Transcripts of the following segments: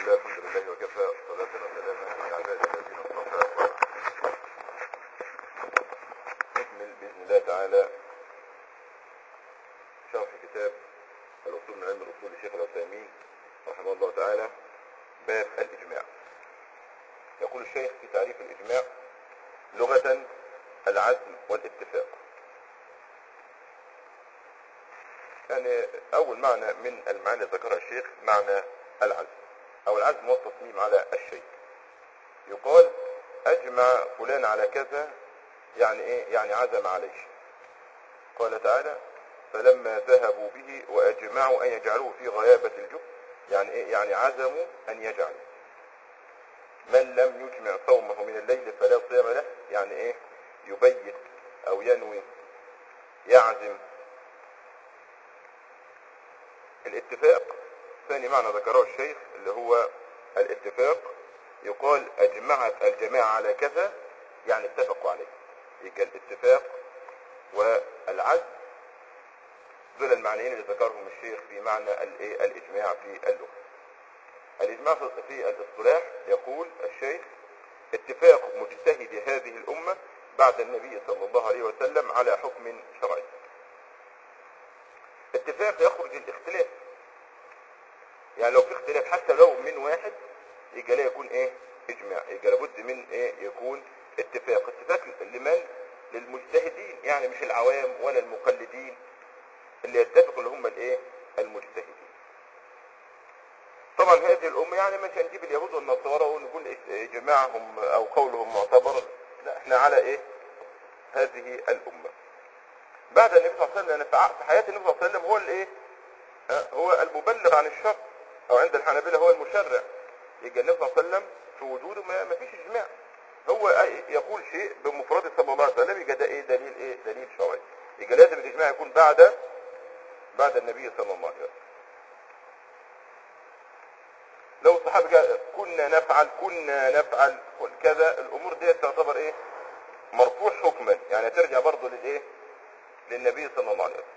لله الحمد لله وكفى صلاة وسلاما على عباد الذين اصطفى وبعد. نكمل بإذن الله تعالى شرح كتاب الأصول من علم الأصول للشيخ العثيمين رحمه الله تعالى باب الإجماع يقول الشيخ في تعريف الإجماع لغة العزم والاتفاق يعني أول معنى من المعاني اللي ذكرها الشيخ معنى العزم أو العزم هو التصميم على الشيء يقال أجمع فلان على كذا يعني إيه؟ يعني عزم عليه قال تعالى فلما ذهبوا به وأجمعوا أن يجعلوه في غيابة الجب يعني إيه؟ يعني عزموا أن يجعلوا من لم يجمع صومه من الليل فلا صيام له يعني إيه يبيت أو ينوي يعزم الاتفاق ثاني معنى ذكره الشيخ اللي هو الاتفاق يقال اجمعت الجماعة على كذا يعني اتفقوا عليه يبقى الاتفاق والعزم دول المعنيين اللي ذكرهم الشيخ في معنى الايه الاجماع في اللغة الاجماع في في الاصطلاح يقول الشيخ اتفاق مجتهد هذه الامة بعد النبي صلى الله عليه وسلم على حكم شرعي اتفاق يخرج الاختلاف يعني لو في اختلاف حتى لو من واحد يبقى لا يكون ايه اجماع يبقى لابد من ايه يكون اتفاق اتفاق لمن للمجتهدين يعني مش العوام ولا المقلدين اللي يتفقوا اللي هم الايه المجتهدين طبعا هذه الامه يعني مش هنجيب اليهود والنصارى ونقول اجماعهم او قولهم معتبر لا احنا على ايه هذه الامه بعد النبي صلى الله عليه وسلم لان في حياه النبي صلى الله عليه وسلم هو الايه ها، هو المبلغ عن الشرع او عند الحنابلة هو المشرع يبقى النبي صلى الله عليه وسلم في وجوده ما ما فيش اجماع هو أي- يقول شيء بمفرده صلى الله عليه وسلم يبقى ده ايه دليل ايه دليل شرعي يبقى لازم الاجماع يكون بعد بعد النبي صلى الله عليه وسلم لو الصحابه قال كنا نفعل كنا نفعل كذا الامور دي تعتبر ايه مرفوع حكما يعني ترجع برضه للايه للنبي صلى الله عليه وسلم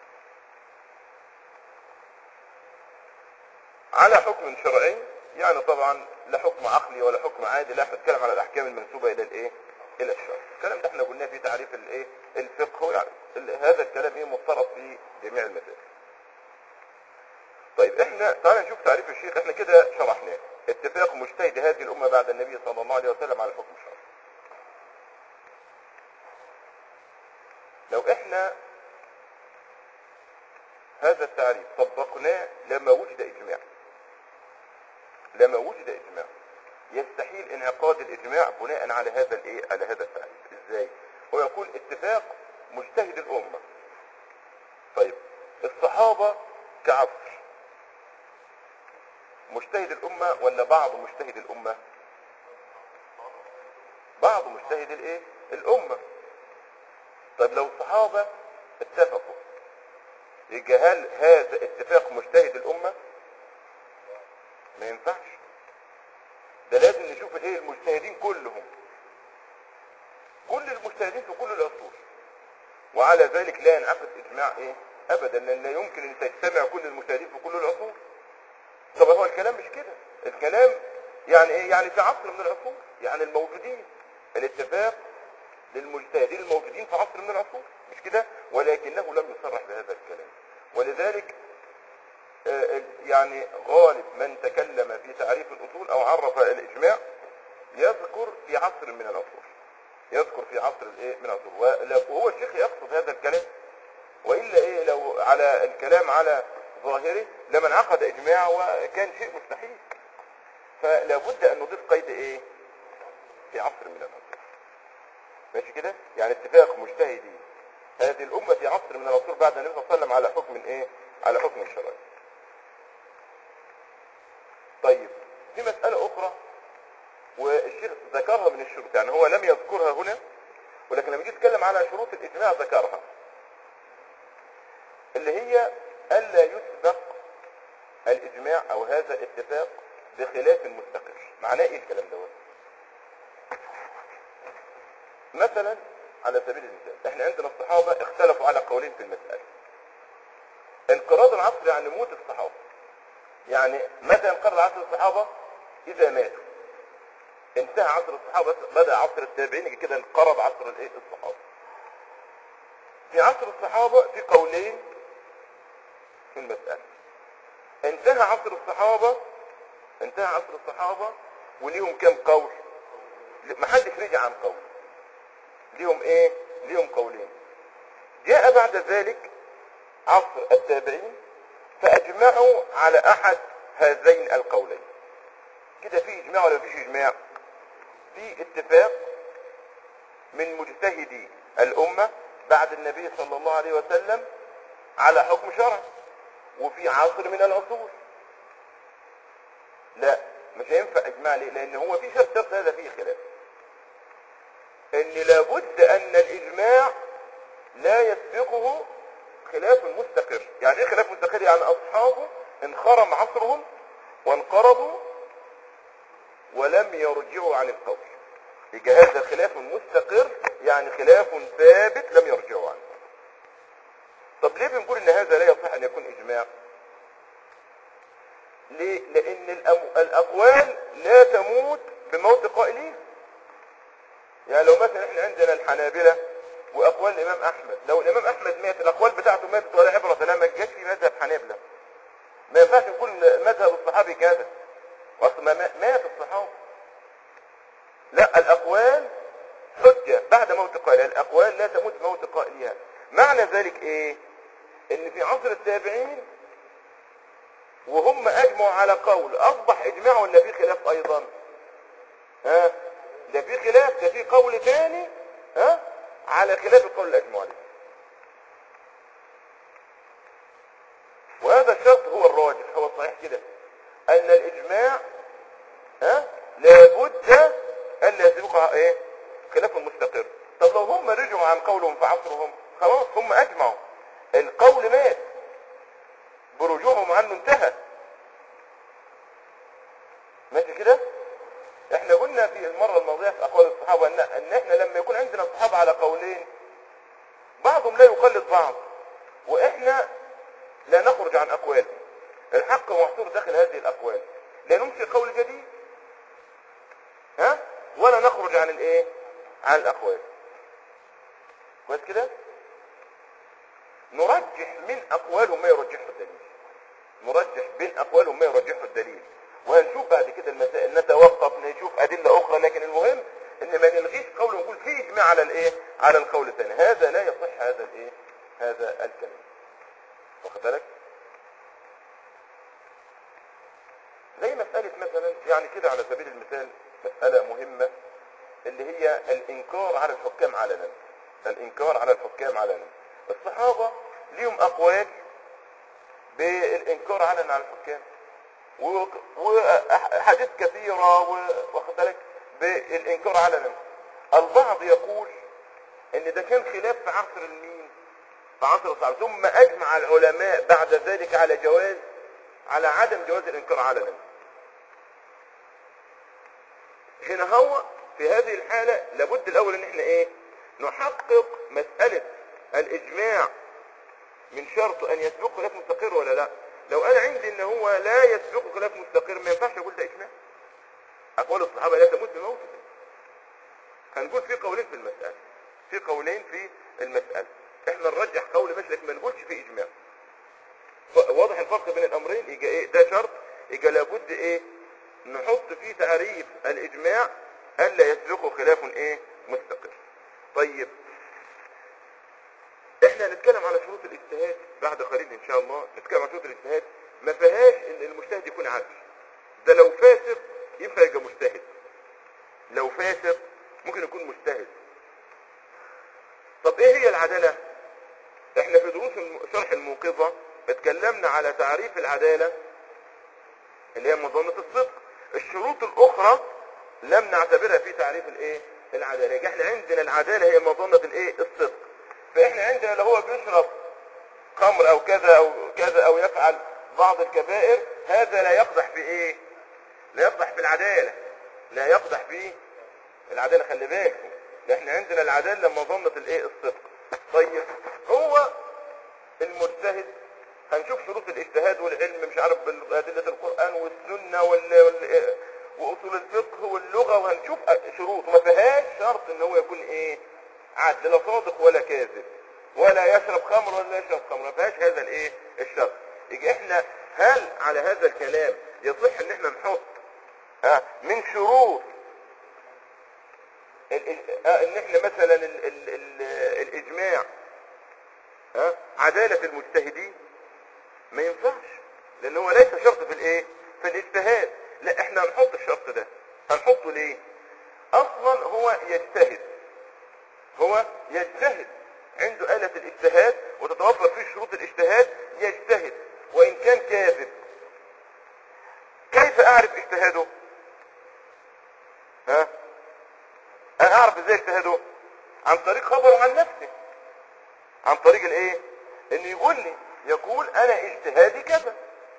على حكم شرعي يعني طبعا لا حكم عقلي ولا حكم عادي لا احنا بنتكلم على الاحكام المنسوبه الى الايه الى الشرع الكلام ده احنا قلناه في تعريف الايه الفقه يعني ال- هذا الكلام ايه مفترض في جميع المسائل طيب احنا تعالى نشوف تعريف الشيخ احنا كده شرحناه اتفاق مجتهد هذه الامه بعد النبي صلى الله عليه وسلم على الحكم الشرعي لو احنا هذا التعريف طبقناه لما وجد اجماع لما وجد اجماع يستحيل انعقاد الاجماع بناء على هذا الايه على هذا التعريف ازاي هو يقول اتفاق مجتهد الامه طيب الصحابه كعصر مجتهد الامه ولا بعض مجتهد الامه بعض مجتهد الايه الامه طيب لو الصحابه اتفقوا يبقى هل هذا اتفاق مجتهد الامه ما ينفعش ده لازم نشوف الايه المجتهدين كلهم كل المجتهدين في كل العصور وعلى ذلك لا ينعقد اجماع ايه ابدا لان لا يمكن ان تجتمع كل المجتهدين في كل العصور طب هو الكلام مش كده الكلام يعني ايه يعني في عصر من العصور يعني الموجودين الاتفاق للمجتهدين الموجودين في عصر من العصور مش كده ولكنه لم يصرح بهذا الكلام ولذلك آه، يعني غالب من تكلم في تعريف الأصول أو عرف الإجماع يذكر في عصر من العصور يذكر في عصر الايه من العصور ولا- وهو الشيخ يقصد هذا الكلام وإلا إيه لو على الكلام على ظاهره لما انعقد إجماع وكان شيء مستحيل فلا بد أن نضيف قيد إيه في عصر من العصور ماشي كده يعني اتفاق مجتهدي هذه الأمة في عصر من العصور بعد النبي صلى الله عليه وسلم على حكم إيه على حكم الشرعي طيب في مسألة أخرى والشيخ ذكرها من الشروط يعني هو لم يذكرها هنا ولكن لما يجي يتكلم على شروط الإجماع ذكرها اللي هي ألا يسبق الإجماع أو هذا الاتفاق بخلاف مستقر معناه إيه الكلام دوت مثلا على سبيل المثال احنا عندنا الصحابة اختلفوا على قولين في المسألة انقراض العصر يعني موت الصحابة يعني متى انقرض عصر الصحابة اذا ماتوا انتهى عصر الصحابه بدا عصر التابعين يجي كده انقرض عصر الايه الصحابه في عصر الصحابه في قولين في المساله انتهى عصر الصحابه انتهى عصر الصحابه وليهم كم قول ما حدش رجع عن قول ليهم ايه ليهم قولين جاء بعد ذلك عصر التابعين فاجمعوا على احد هذين القولين كده في اجماع ولا مفيش اجماع في اتفاق من مجتهدي الامه بعد النبي صلى الله عليه وسلم على حكم شرعي وفي عصر من العصور لا مش هينفع اجماع ليه لان هو في شرط شرط هذا فيه خلاف ان لابد ان الاجماع لا يسبقه خلاف مستقر يعني ايه خلاف مستقر يعني اصحابه انخرم عصرهم وانقرضوا ولم يرجعوا عن القول يبقى هذا خلاف مستقر يعني خلاف ثابت لم يرجعوا عنه طب ليه بنقول ان هذا لا يصح ان يكون اجماع ليه لان الأم... الاقوال لا تموت بموت قائلين يعني لو مثلا احنا عندنا الحنابلة واقوال الامام احمد لو الامام احمد مات الاقوال بتاعته ماتت ولا عبرة لها ما جاش في مذهب حنابلة ما ينفعش نقول مذهب الصحابي كذا واصل ما ما- مات الصحابة لا الاقوال حجة بعد موت قائلها الاقوال لا تموت بموت قائلها معنى ذلك ايه ان في عصر التابعين وهم اجمعوا على قول اصبح اجماع ولا في خلاف ايضا ها ده في خلاف ده في قول ثاني ها على خلاف القول الاجماع عليه وهذا الشرط هو الراجح هو الصحيح كده ان الاجماع ها لابد الا يسبقها ايه خلاف مستقر طب لو هم رجعوا عن قولهم في عصرهم خلاص هم اجمعوا القول مات برجوعهم عنه انتهى ماشي كده احنا قلنا في المرة الماضية في اقوال الصحابة ان, ان احنا لما يكون عندنا الصحابة على قولين بعضهم لا يقلد بعض واحنا لا نخرج عن اقوالهم الحق محصور داخل هذه الاقوال لا نمشي قول جديد ها ولا نخرج عن الايه عن الاقوال كويس كده نرجح من اقوالهم ما يرجحه الدليل نرجح بين اقوالهم ما يرجحه الدليل وهنشوف بعد كده المسائل نتوقف نشوف ادله اخرى لكن المهم ان ما نلغيش قول ونقول في اجماع على الايه على القول الثاني هذا لا يصح هذا الايه هذا الكلام واخد بالك زي مسألة مثلا يعني كده على سبيل المثال مسألة مهمة اللي هي الإنكار على الحكام علنا الإنكار على الحكام علنا الصحابة ليهم أقوال بالإنكار علنا على الحكام و- وأحاديث كثيرة و- واخد بالك بالإنكار علنا البعض يقول إن ده كان خلاف في عصر المين في عصر الصحابة ثم أجمع العلماء بعد ذلك على جواز على عدم جواز الإنكار علنا هنا هو في هذه الحالة لابد الأول إن إحنا إيه نحقق مسألة الإجماع من شرط أن يسبق خلاف مستقر ولا لا لو أنا عندي إن هو لا يسبق خلاف مستقر ما ينفعش أقول ده إجماع أقوال الصحابة لا تموت بموت هنقول في قولين في المسألة في قولين في المسألة إحنا نرجح قول مش لكن ما نقولش في إجماع ف- واضح الفرق بين الأمرين يجي إيه ده شرط يجي لابد إيه نحط فيه تعريف الإجماع ألا يسبقه خلاف إيه مستقر طيب احنا هنتكلم على شروط الاجتهاد بعد قليل ان شاء الله نتكلم على شروط الاجتهاد ما فيهاش ان المجتهد يكون عادل ده لو فاسق ينفع يبقى مجتهد لو فاسق ممكن يكون مجتهد طب ايه هي العدالة احنا في دروس الم- شرح الموقظة اتكلمنا على تعريف العدالة اللي هي مظنة الصدق الشروط الاخرى لم نعتبرها في تعريف الايه العدالة يبقى احنا عندنا العدالة هي مظنة الايه الصدق فاحنا عندنا لو هو بيشرب خمر او كذا او كذا او يفعل بعض الكبائر هذا لا يقدح في ايه لا يقدح في العدالة لا يقدح في العدالة خلي بالكم احنا عندنا العدالة مظنة الايه الصدق طيب هو المجتهد هنشوف شروط الاجتهاد والعلم مش عارف بأدلة القرآن والسنة وال... وال... واصول الفقه واللغه وهنشوف شروط ما فيهاش شرط ان هو يكون ايه عدل لا صادق ولا كاذب ولا يشرب خمر ولا يشرب خمر ما فيهاش هذا الايه الشرط يجي احنا هل على هذا الكلام يصح ان احنا نحط ها من شروط ال- ال- آه، ان احنا مثلا ال ال ال الاجماع ها عدالة المجتهدين ما ينفعش لان هو ليس شرط في الايه في الاجتهاد لا احنا هنحط الشرط ده هنحطه ليه اصلا هو يجتهد هو يجتهد عنده آلة الاجتهاد وتتوفر فيه شروط الاجتهاد يجتهد وإن كان كاذب كيف أعرف اجتهاده ها أنا أعرف إزاي اجتهاده عن طريق خبره عن نفسه عن طريق الايه انه يقول لي يقول انا اجتهادي كذا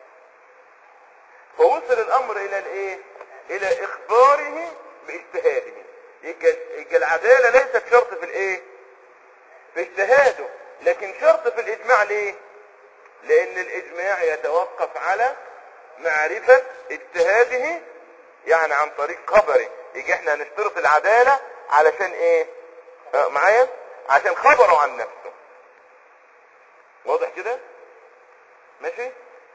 فوصل الامر الى الايه الى اخباره باجتهاده يبقى يبقى العداله ليست شرط في الايه في اجتهاده لكن شرط في الاجماع ليه لان الاجماع يتوقف على معرفة اجتهاده يعني عن طريق خبره يجي احنا هنشترط العدالة علشان ايه اه معايا عشان خبره عن نفسه واضح كده ماشي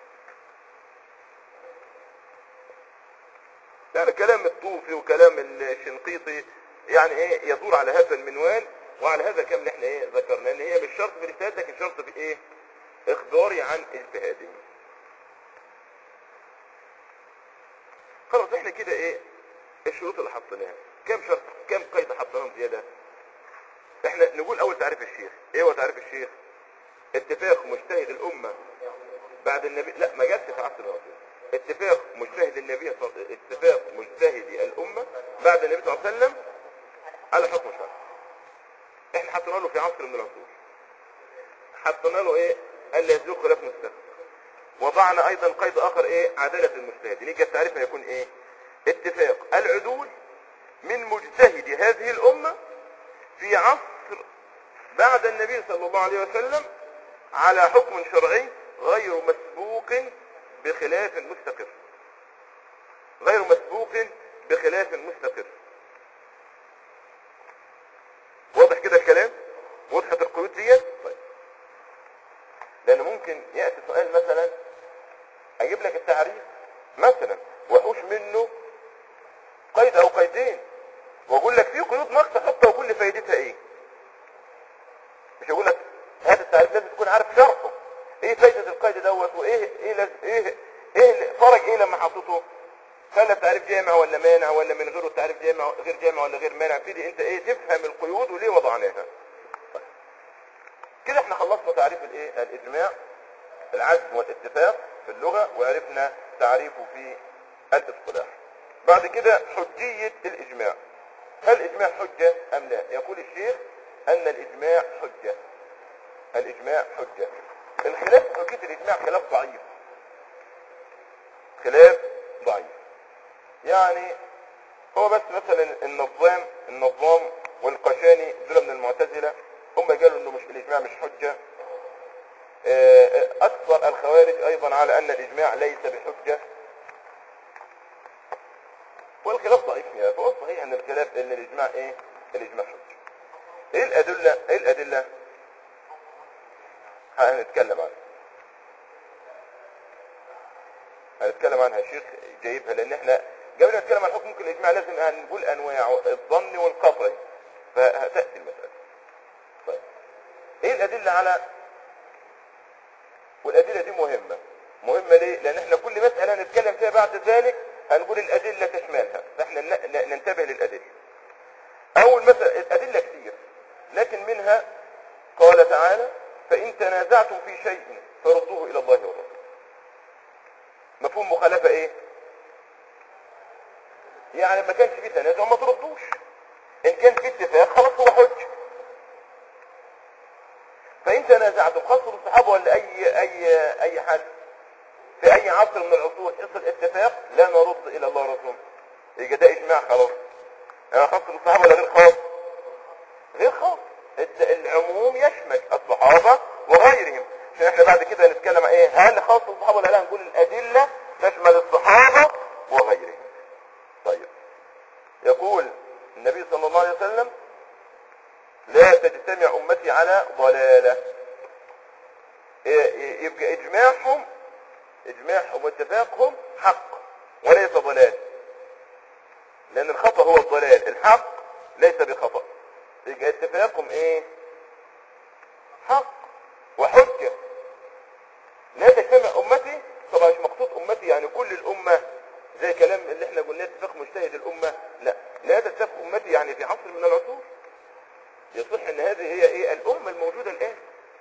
يعني كلام الطوفي وكلام الشنقيطي يعني ايه يدور على هذا المنوال وعلى هذا الكلام اللي احنا ايه ذكرناه ان هي مش شرط في الاجتهاد لكن شرط في ايه اخباري عن اجتهاده خلاص احنا كده ايه الشروط اللي حطيناها كم شرط كم قيد حطيناهم زياده احنا نقول اول تعريف الشيخ ايه هو تعريف الشيخ اتفاق مجتهد الامه بعد النبي لا ما جاتش في عصر الرسول اتفاق مجتهد النبي صل... اتفاق مجتهدي الامه بعد النبي صلى الله عليه وسلم على حكم شرعي احنا حطينا له في عصر من العصور حطينا له ايه الا يسلك خلاف مستقبل وضعنا ايضا قيد اخر ايه عدالة المجتهد يجي التعريف هيكون ايه اتفاق العدول من مجتهد هذه الامة في عصر بعد النبي صلى الله عليه وسلم على حكم شرعي غير مسبوق بخلاف مستقر غير مسبوق بخلاف مستقر واضح كده الكلام وضحت القيود ديت طيب لان ممكن ياتي سؤال مثلا اجيب لك التعريف مثلا واحوش منه قيد او قيدين واقول لك في قيود ناقصه حتى واقول لي فايدتها ايه مش هقول لك هذا التعريف لازم تكون عارف شرحه ايه فايده القيد دوت وايه ايه لاز... ايه ايه فرق ايه لما حطيته خلى التعريف جامع ولا مانع ولا من غيره التعريف جامع غير جامع ولا غير مانع ابتدي انت ايه تفهم القيود وليه وضعناها طيب. كده احنا خلصنا تعريف الايه الاجماع العزم والاتفاق في اللغة وعرفنا تعريفه في الاصطلاح بعد كده حجية الاجماع هل الاجماع حجة ام لا يقول الشيخ ان الاجماع حجة الاجماع حجة الخلاف في حجية الاجماع خلاف ضعيف خلاف ضعيف يعني هو بس مثلا النظام النظام والقشاني دول من المعتزلة هم قالوا انه مش الاجماع مش حجة اكثر الخوارج ايضا على ان الاجماع ليس بحجة والخلاف ضعيف فيها فهو صحيح ان الخلاف ان الاجماع ايه الاجماع حجة ايه الادلة ايه الادلة هنتكلم عنها هنتكلم عنها الشيخ جايبها لان احنا قبل ما نتكلم عن حكم ممكن الاجماع لازم نقول انواع الظن والقطعي فهتاتي المساله طيب ايه الادله على والادله دي مهمه مهمه ليه لان احنا كل مساله هنتكلم فيها بعد ذلك هنقول الادله تشملها فاحنا ننتبه للادله اول مثلا الادله كتير لكن منها قال تعالى فان تنازعتم في شيء فردوه الى الله والرسول مفهوم مخالفه ايه يعني ما كانش فيه تنازع ما تردوش ان كان في اتفاق خلاص هو حج فان تنازعتم خاصة الصحابة ولا اي اي اي حد في اي عصر من العصور يصل اتفاق لا نرد الى الله ورسوله يبقى ده اجماع خلاص يعني خاص بالصحابة ولا غير خاص غير خاص العموم يشمل الصحابة وغيرهم عشان احنا بعد كده نتكلم ايه هل خاص الصحابة ولا لا نقول الادلة تشمل الصحابة وغيرهم صلى الله عليه وسلم لا تجتمع أمتي على ضلالة ي- يبقى إجماعهم إجماعهم واتفاقهم حق وليس ضلال لأن الخطأ هو الضلال الحق ليس بخطأ يبقى اتفاقهم إيه حق وحجة لا تجتمع أمتي طبعا مش مقصود أمتي يعني كل الأمة زي كلام اللي احنا قلناه اتفاق مجتهد الأمة لا لا تتفق أمتي يعني في عصر من العصور يصح ان هذه هي ايه الأمة الموجودة الآن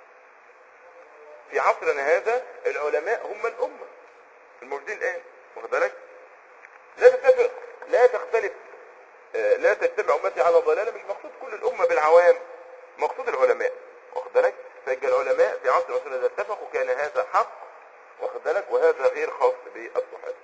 في عصرنا هذا العلماء هم الأمة الموجودين الآن واخد بالك لا تتفق لا تختلف آه، لا تجتمع أمتي على ضلالة مش مقصود كل الأمة بالعوام مقصود العلماء واخد بالك فيبقى العلماء في عصر رسول الله اتفقوا كان هذا حق واخد بالك وهذا غير خاص بالصحابة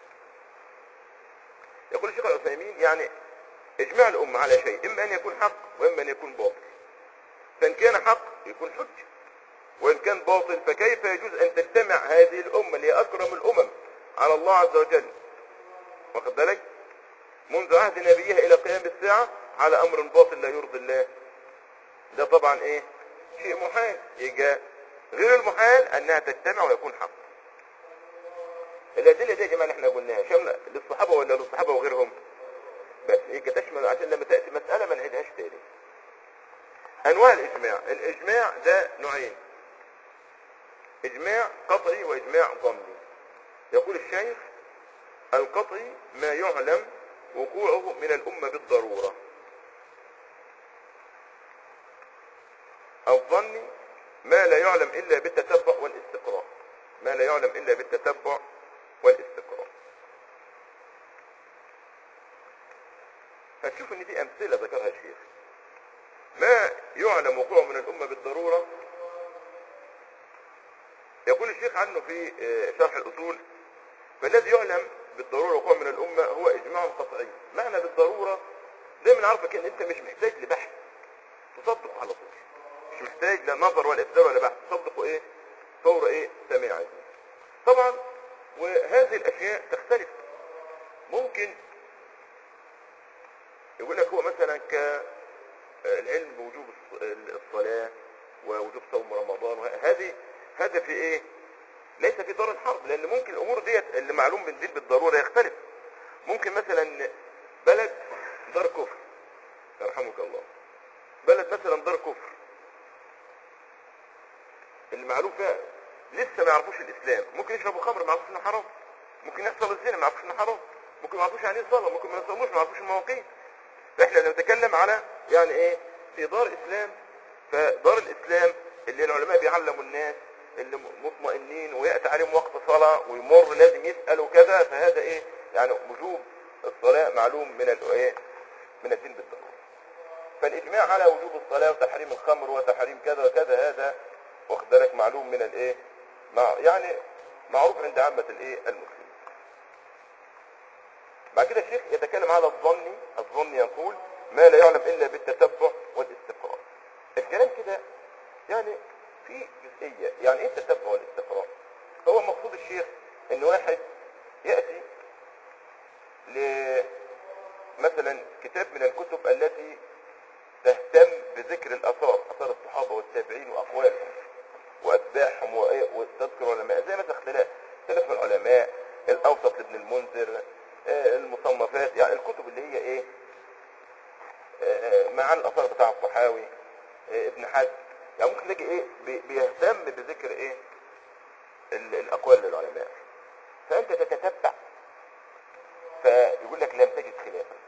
يقول الشيخ العثيمين يعني اجماع الأمة على شيء إما أن يكون حق وإما أن يكون باطل فإن كان حق يكون حجة وإن كان باطل فكيف يجوز أن تجتمع هذه الأمة اللي هي أكرم الأمم على الله عز وجل واخد بالك منذ عهد نبيه إلى قيام الساعة على أمر باطل لا يرضي الله ده طبعا إيه شيء محال يجا غير المحال أنها تجتمع ويكون حق الأدلة دي يا جماعة اللي احنا قلناها شاملة للصحابة ولا للصحابة وغيرهم بس يجي تشمل عشان لما تأتي مسألة ما نعيدهاش تاني أنواع الإجماع الإجماع ده نوعين إجماع قطعي وإجماع ظني يقول الشيخ القطعي ما يعلم وقوعه من الأمة بالضرورة الظني ما لا يعلم إلا بالتتبع والاستقراء ما لا يعلم إلا بالتتبع والاستقراء هتشوف ان دي امثلة ذكرها الشيخ ما يعلم وقوعه من الامة بالضرورة يقول الشيخ عنه في آه، شرح الاصول فالذي يعلم بالضرورة وقوعه من الامة هو اجماع قطعي معنى بالضرورة دايما عارفك ان انت مش محتاج لبحث تصدق على طول مش محتاج لا نظر ولا ابدال ولا بحث تصدق ايه فور ايه سماع طبعا وهذه الاشياء تختلف ممكن يقول لك هو مثلا كالعلم بوجوب الص- الصلاة ووجوب صوم رمضان وه- هذه هذا في ايه ليس في دار الحرب لان ممكن الامور ديت اللي معلوم من دين بالضرورة يختلف ممكن مثلا بلد دار كفر يرحمك الله بلد مثلا دار كفر اللي معلوم فيها لسه ما يعرفوش الاسلام ممكن يشربوا خمر ما يعرفوش انه حرام ممكن يحصل الزنا ما يعرفوش انه حرام ممكن ما يعرفوش يعني ايه صلاه ممكن ما يصوموش ما يعرفوش المواقيت فاحنا نتكلم على يعني ايه في دار اسلام فدار الاسلام اللي العلماء بيعلموا الناس اللي مطمئنين وياتي عليهم وقت صلاه ويمر لازم يسالوا كذا فهذا ايه يعني وجوب الصلاه معلوم من ال- ايه من الدين بالضروره فالاجماع على وجوب الصلاه وتحريم الخمر وتحريم كذا وكذا هذا واخد بالك معلوم من الايه مع يعني معروف عند عامه الايه المسلمين بعد كده الشيخ يتكلم على الظن الظن يقول ما لا يعلم الا بالتتبع والاستقراء الكلام كده يعني في جزئيه يعني ايه التتبع والاستقراء هو مقصود الشيخ ان واحد ياتي ل مثلا كتاب من الكتب التي تهتم بذكر الاثار اثار الصحابه والتابعين واقوالهم واتباعهم وإيه- وتذكر علماء زي مثلا اختلاف اختلاف العلماء الاوسط لابن المنذر آه، المصنفات يعني الكتب اللي هي ايه آه، معاني الاثار بتاع الصحاوي آه، ابن حزم يعني ممكن تلاقي ايه بي- بيهتم بذكر ايه ال- الاقوال للعلماء فانت تتتبع فيقول لك لم تجد خلافا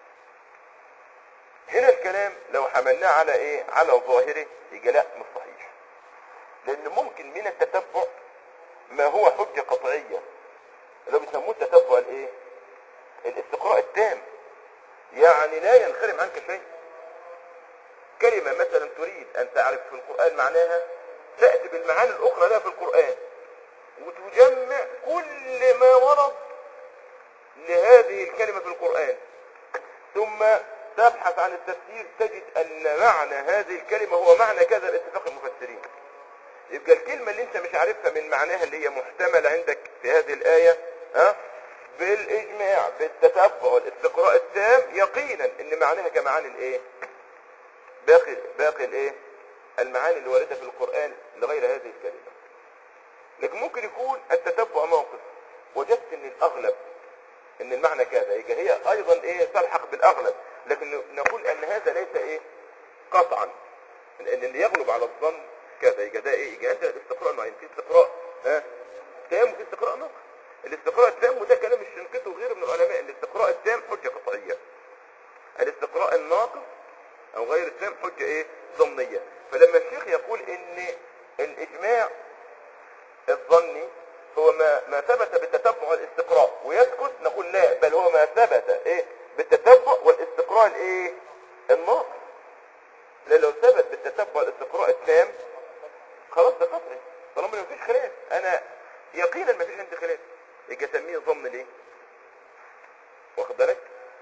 هنا الكلام لو حملناه على ايه على ظاهره يبقى لا مش صحيح لان ممكن من التتبع ما هو حجة قطعية اللي هو بيسموه التتبع الايه الاستقراء التام يعني لا ينخرم عنك شيء كلمة مثلا تريد ان تعرف في القرآن معناها تأتي بالمعاني الاخرى لها في القرآن وتجمع كل ما ورد لهذه الكلمة في القرآن ثم تبحث عن التفسير تجد ان معنى هذه الكلمة هو معنى كذا باتفاق المفسرين يبقى الكلمة اللي انت مش عارفها من معناها اللي هي محتملة عندك في هذه الآية ها بالاجماع بالتتبع والاستقراء التام يقينا ان معناها كمعاني الايه باقي باقي الايه المعاني اللي وارده في القران لغير هذه الكلمه لكن ممكن يكون التتبع موقف وجدت ان الاغلب ان المعنى كذا يبقى هي ايضا ايه تلحق بالاغلب لكن نقول ان هذا ليس ايه قطعا لان اللي يغلب على الظن كذا يبقى ده ايه يبقى انت الاستقراء نوعين في استقراء ها تام وفي استقراء نقص الاستقراء التام وده كلام الشنقيطي وغيره من العلماء الاستقراء التام حجه قطعيه الاستقراء الناقص او غير التام حجه ايه ظنيه فلما الشيخ يقول ان الاجماع الظني هو ما ما ثبت بالتتبع والاستقراء ويسكت نقول لا بل هو ما ثبت ايه بالتتبع والاستقراء الايه الناقص لان لو ثبت بالتتبع والاستقراء التام خلاص ده قطعي طالما ما فيش خلاف انا يقينا ما فيش عندي خلاف يبقى اسميه ظن ليه واخد بالك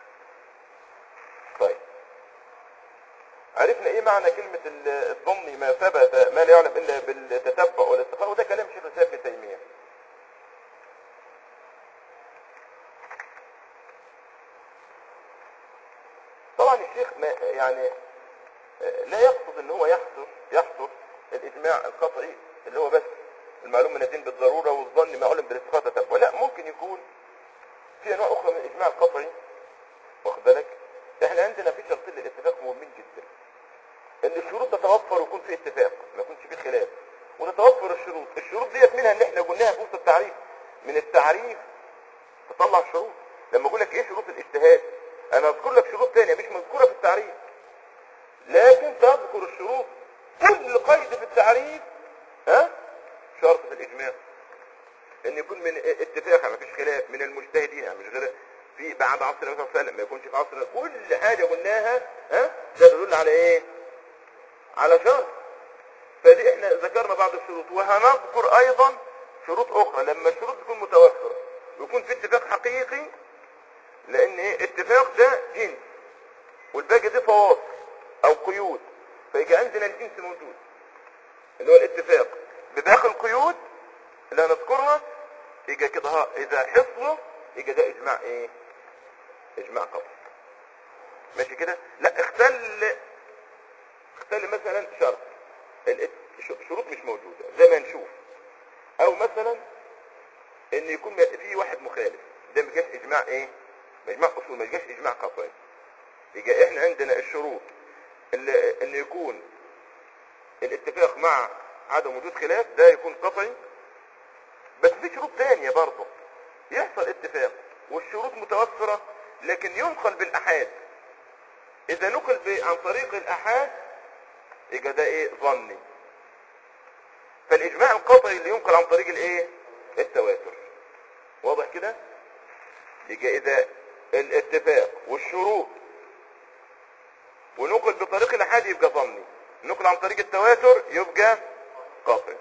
طيب عرفنا ايه معنى كلمة ال- الظن ما ثبت ما لا يعلم الا بالتتبع والاستقراء وده كلام شيخ الاسلام ابن تيمية طبعا الشيخ ما يعني آه، لا يقصد ان هو يحصر يحصر الاجماع القطعي اللي هو بس المعلوم من الدين بالضرورة والظن ما علم بالاستقراء تتبع لا ممكن يكون في انواع اخرى من الاجماع القطعي واخد بالك احنا عندنا في شرطين للاتفاق مهمين جدا ان الشروط تتوفر ويكون في اتفاق ما يكونش في خلاف وتتوفر الشروط الشروط ديت منها اللي احنا قلناها في وسط التعريف من التعريف تطلع الشروط لما اقول لك ايه شروط الاجتهاد انا اذكر لك شروط تانية مش مذكورة في التعريف لكن تذكر الشروط كل قيد في التعريف ها شرط في الاجماع ان يكون من اتفاق ما فيش خلاف من المجتهدين يعني مش غير في بعد عصر النبي صلى الله عليه وسلم ما يكونش في عصر كل حاجه قلناها ها ده تدل على ايه على شرط فدي احنا ذكرنا بعض الشروط وهنذكر ايضا شروط اخرى لما الشروط تكون متوفره ويكون في اتفاق حقيقي لان ايه اتفاق ده جنس والباقي دي فواصل او قيود فيجي عندنا الجنس موجود اللي هو الاتفاق بباقي القيود اللي هنذكرها يجي كده ها اذا حصلوا يجي ده اجماع ايه اجماع قطعي ماشي كده لا اختل اختل مثلا شرط الات- ش- شروط مش موجوده زي ما نشوف او مثلا ان يكون م- في واحد مخالف ده ما جاش اجماع ايه اجماع اصول ما جاش اجماع قطعي يبقى احنا عندنا الشروط اللي ان يكون الاتفاق مع عدم وجود خلاف ده يكون قطعي بس في شروط تانية برضه يحصل اتفاق والشروط متوفرة لكن ينقل بالأحاد إذا نقل ب- عن طريق الأحاد يبقى ده إيه ظني فالإجماع القطعي اللي ينقل عن طريق الإيه التواتر واضح كده يبقى إذا الاتفاق والشروط ونقل بطريق الأحاد يبقى ظني نقل عن طريق التواتر يبقى قاطع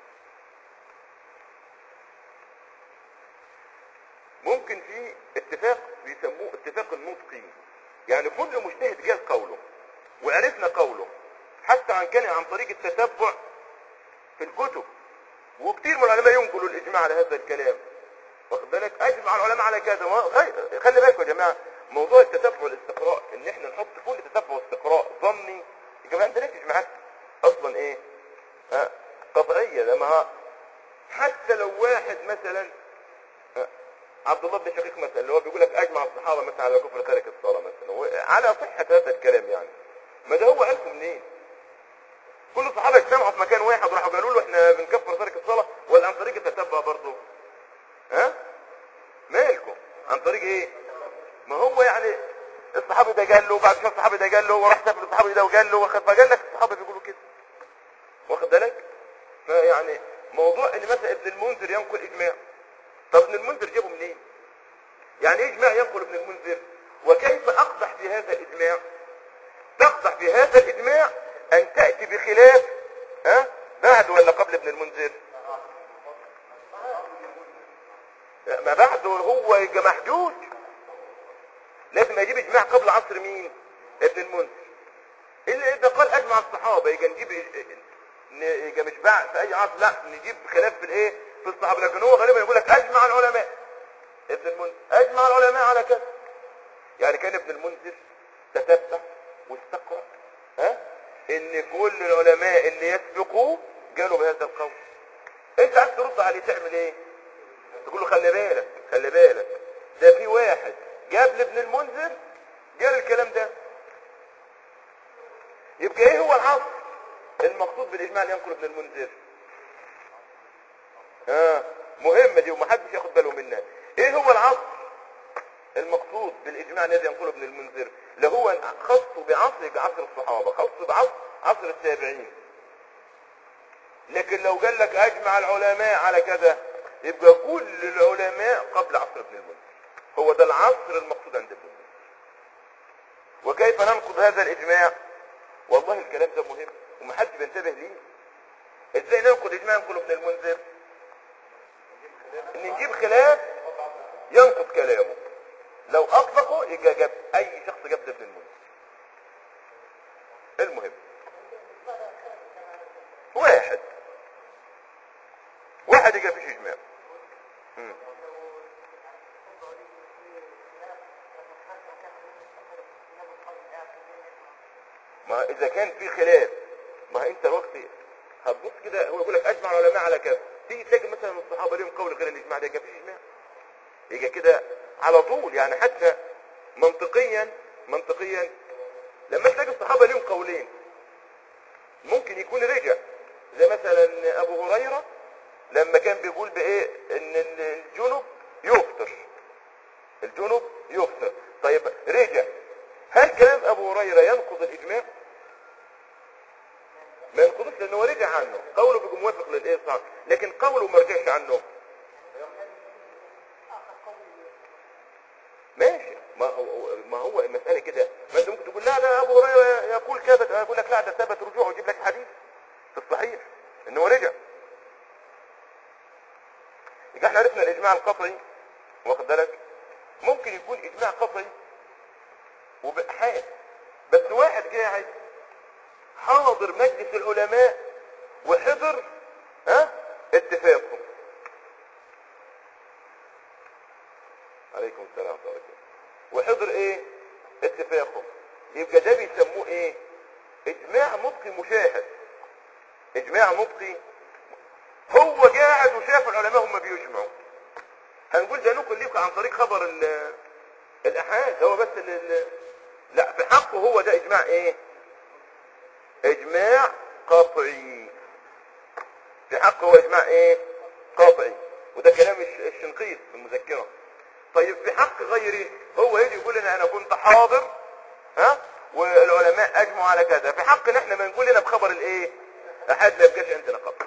ممكن في اتفاق بيسموه اتفاق النطقي يعني كل مجتهد جاز قوله وعرفنا قوله حتى عن كان عن طريق التتبع في الكتب وكثير من العلماء ينقلوا الاجماع على هذا الكلام واخد بالك اجمع العلماء على كذا ما- غير- خلي بالكم يا جماعه موضوع التتبع والاستقراء ان احنا نحط كل تتبع واستقراء ظني يا جماعه عندنا اجماعات اصلا ايه ها قطعيه لما حتى لو واحد مثلا ها، عبد الله بن شقيق مثلا اللي هو بيقول لك اجمع الصحابه مثلا على كفر تارك الصلاه مثلا هو على صحه هذا الكلام يعني ما ده هو عرفه منين؟ كل الصحابه اجتمعوا في مكان واحد وراحوا قالوا له احنا بنكفر تارك الصلاه ولا عن طريق التتبع برضه؟ ها؟ مالكم؟ عن طريق ايه؟ ما هو يعني الصحابي ده قال له وبعد كده الصحابي ده قال له وراح سافر الصحابي ده وقال له واخد فقال لك الصحابه بيقولوا كده واخد بالك؟ فيعني موضوع ان مثلا ابن المنذر ينقل اجماع طب ابن المنذر جابه منين؟ يعني ايه اجماع ينقل ابن المنذر؟ وكيف اقدح في هذا الاجماع؟ تقدح في هذا الاجماع ان تاتي بخلاف ها بعد ولا قبل ابن المنذر؟ ما بعده هو يبقى محجوج لازم يجيب اجماع قبل عصر مين؟ ابن المنذر الا اذا قال اجمع الصحابه يبقى نجيب ن- يبقى مش بعد في اي عصر لا نجيب خلاف في الايه؟ في الصحابه لكن هو غالبا يقول لك اجمع العلماء ابن المنذر اجمع العلماء على كذا يعني كان ابن المنذر تتبع واستقرأ ها ان كل العلماء اللي يسبقوه قالوا بهذا القول انت عايز ترد عليه تعمل ايه تقول له خلي بالك خلي بالك ده في واحد جاب لابن المنذر قال الكلام ده يبقى ايه هو العصر المقصود بالاجماع اللي ينقل ابن المنذر ها مهمه دي ومحدش ياخد باله منها ايه هو العصر المقصود بالاجماع الذي ينقله ابن المنذر اللي هو خصه بعصر بعصر الصحابه خصه بعصر عصر التابعين لكن لو قال لك اجمع العلماء على كذا يبقى كل العلماء قبل عصر ابن المنذر هو ده العصر المقصود عند ابن المنذر وكيف ننقض هذا الاجماع والله الكلام ده مهم ومحدش بينتبه ليه ازاي ننقض اجماع ينقل ابن المنذر ان نجيب خلاف ينقض كلامه لو اطلقه يبقى جاب اي شخص جاب ابن المنذر المهم واحد واحد يبقى فيش اجماع مم. ما اذا كان في خلاف ما انت الوقت هتبص كده هو يقول لك اجمع العلماء على كذا تيجي تلاقي مثلا الصحابه ليهم قول غير الاجماع ده يبقى فيش اجماع يبقى كده على طول يعني حتى منطقيا منطقيا لما تلاقي الصحابه ليهم قولين ممكن يكون رجع زي مثلا ابو هريره لما كان بيقول بايه ان الجنب يفطر الجنب يفطر طيب رجع هل كلام ابو هريره ينقض الاجماع ما ينقضوش لانه هو رجع عنه قوله بيبقى موافق للايه صح لكن قوله ما رجعش عنه ماشي ما هو ما هو المساله كده ما انت ممكن تقول لا لا ابو هريره يقول كذا يقول لك لا ده ثبت رجوعه ويجيب لك حديث في الصحيح ان هو رجع يبقى احنا عرفنا الاجماع القطعي واخد بالك ممكن يكون اجماع قطعي وبإحاد بس واحد قاعد حاضر مجلس العلماء وحضر ها اتفاقهم عليكم السلام ورحمه الله وبركاته وحضر ايه اتفاقهم يبقى ده بيسموه ايه اجماع مبقي مشاهد اجماع مبقي هو قاعد وشاف العلماء هم بيجمعوا هنقول ده نقل ليكم عن طريق خبر ال- الاحاد هو بس ال- ال- لا في حقه هو ده اجماع ايه اجماع قطعي في حقه هو اجماع ايه قطعي وده كلام الش- الشنقيط في المذكره طيب في حق غيره هو يجي يقول لنا انا كنت حاضر ها والعلماء اجمعوا على كذا في حقنا احنا ما نقول لنا بخبر الايه احد ما يبقاش عندنا خبر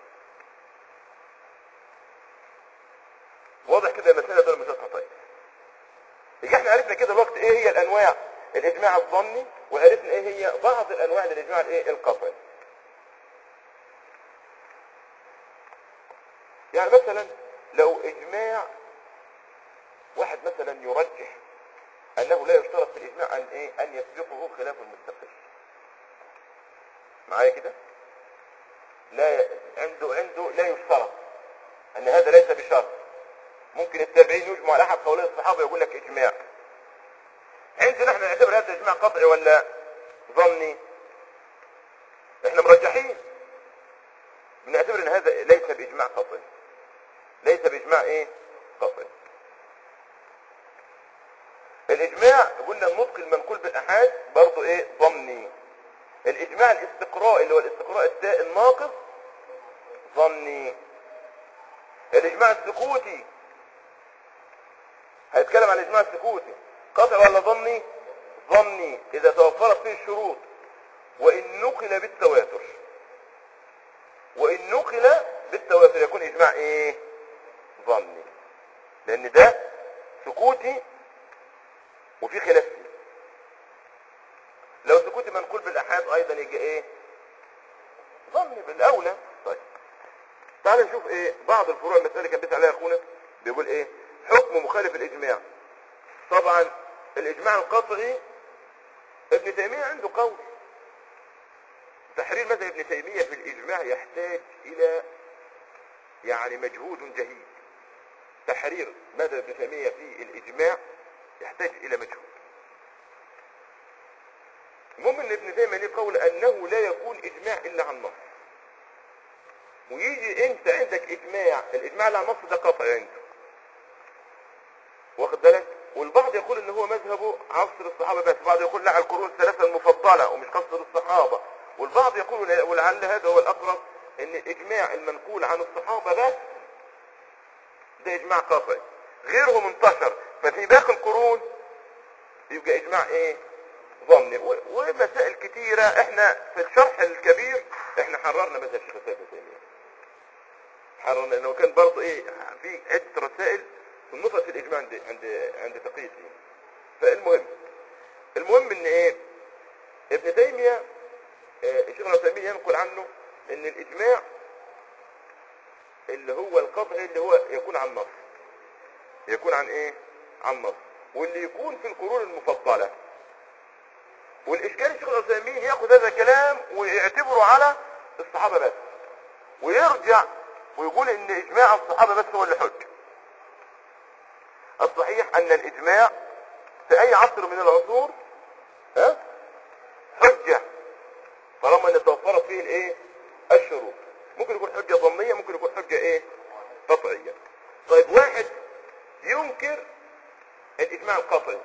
واضح كده المسألة دول مسألة طيب يبقى احنا عرفنا كده الوقت ايه هي الانواع الاجماع الظني وعرفنا ايه هي بعض الانواع للاجماع الايه القطعي يعني مثلا لو اجماع واحد مثلا يرجح انه لا يشترط في الاجماع ان ايه ان يسبقه خلاف المستقل معايا كده لا ي- عنده عنده لا يشترط ان هذا ليس بشرط ممكن التابعين يجمعوا على احد قولي الصحابه يقول لك اجماع عندنا احنا نعتبر هذا اجماع قطعي ولا ظني احنا مرجحين بنعتبر ان هذا ليس باجماع قطعي ليس باجماع ايه قطعي الاجماع قلنا النطق المنقول بالاحاد برضه ايه ظني الاجماع الاستقراء اللي هو الاستقراء التاء الناقص ظني الاجماع السكوتي هيتكلم عن الاجماع السكوتي قطع ولا ظني ظني اذا توفرت فيه الشروط وان نقل بالتواتر وان نقل بالتواتر يكون اجماع ايه ظني لان ده سكوتي وفي خلاف فيه لو سكوتي منقول بالاحاد ايضا يجي ايه ظني بالاولى طيب تعال نشوف ايه بعض الفروع المسألة كان بيسأل عليها اخونا بيقول ايه حكم مخالف الاجماع طبعا الاجماع القطعي ابن تيمية عنده قول تحرير مذهب ابن تيمية في الاجماع يحتاج الى يعني مجهود جهيد تحرير ماذا ابن تيمية في الإجماع يحتاج إلى مجهود المهم ان ابن تيمية ليه قول أنه لا يكون إجماع إلا عن نص ويجي أنت عندك إجماع الإجماع اللي عن نص ده قطع عنده واخد بالك والبعض يقول ان هو مذهبه عصر الصحابه بس البعض يقول لا على القرون الثلاثه المفضله ومش قصر الصحابه والبعض يقول ولعل هذا هو الاقرب ان الاجماع المنقول عن الصحابه بس ده اجماع قطعي غيرهم انتشر ففي باقي القرون يبقى اجماع ايه ظني و- ومسائل كتيرة احنا في الشرح الكبير احنا حررنا مثلا الشيخ الإسلام ابن تيمية حررنا لانه كان برضه ايه في عدة رسائل في النقطة في الاجماع عند عند عند تقي الدين فالمهم المهم ان ايه ابن تيمية آه، الشيخ ابن تيمية ينقل عنه ان الاجماع اللي هو القطعي اللي هو يكون عن نص يكون عن ايه عن نص واللي يكون في القرون المفضلة والاشكال الشيخ العثيمين ياخذ هذا الكلام ويعتبره على الصحابة بس ويرجع ويقول ان اجماع الصحابة بس هو اللي حج الصحيح ان الاجماع في اي عصر من العصور ها حجة طالما ان توفرت فيه الايه الشروط ممكن يكون حجة ظنية ممكن يكون حجة ايه قطعية طيب واحد ينكر الاجماع القطعي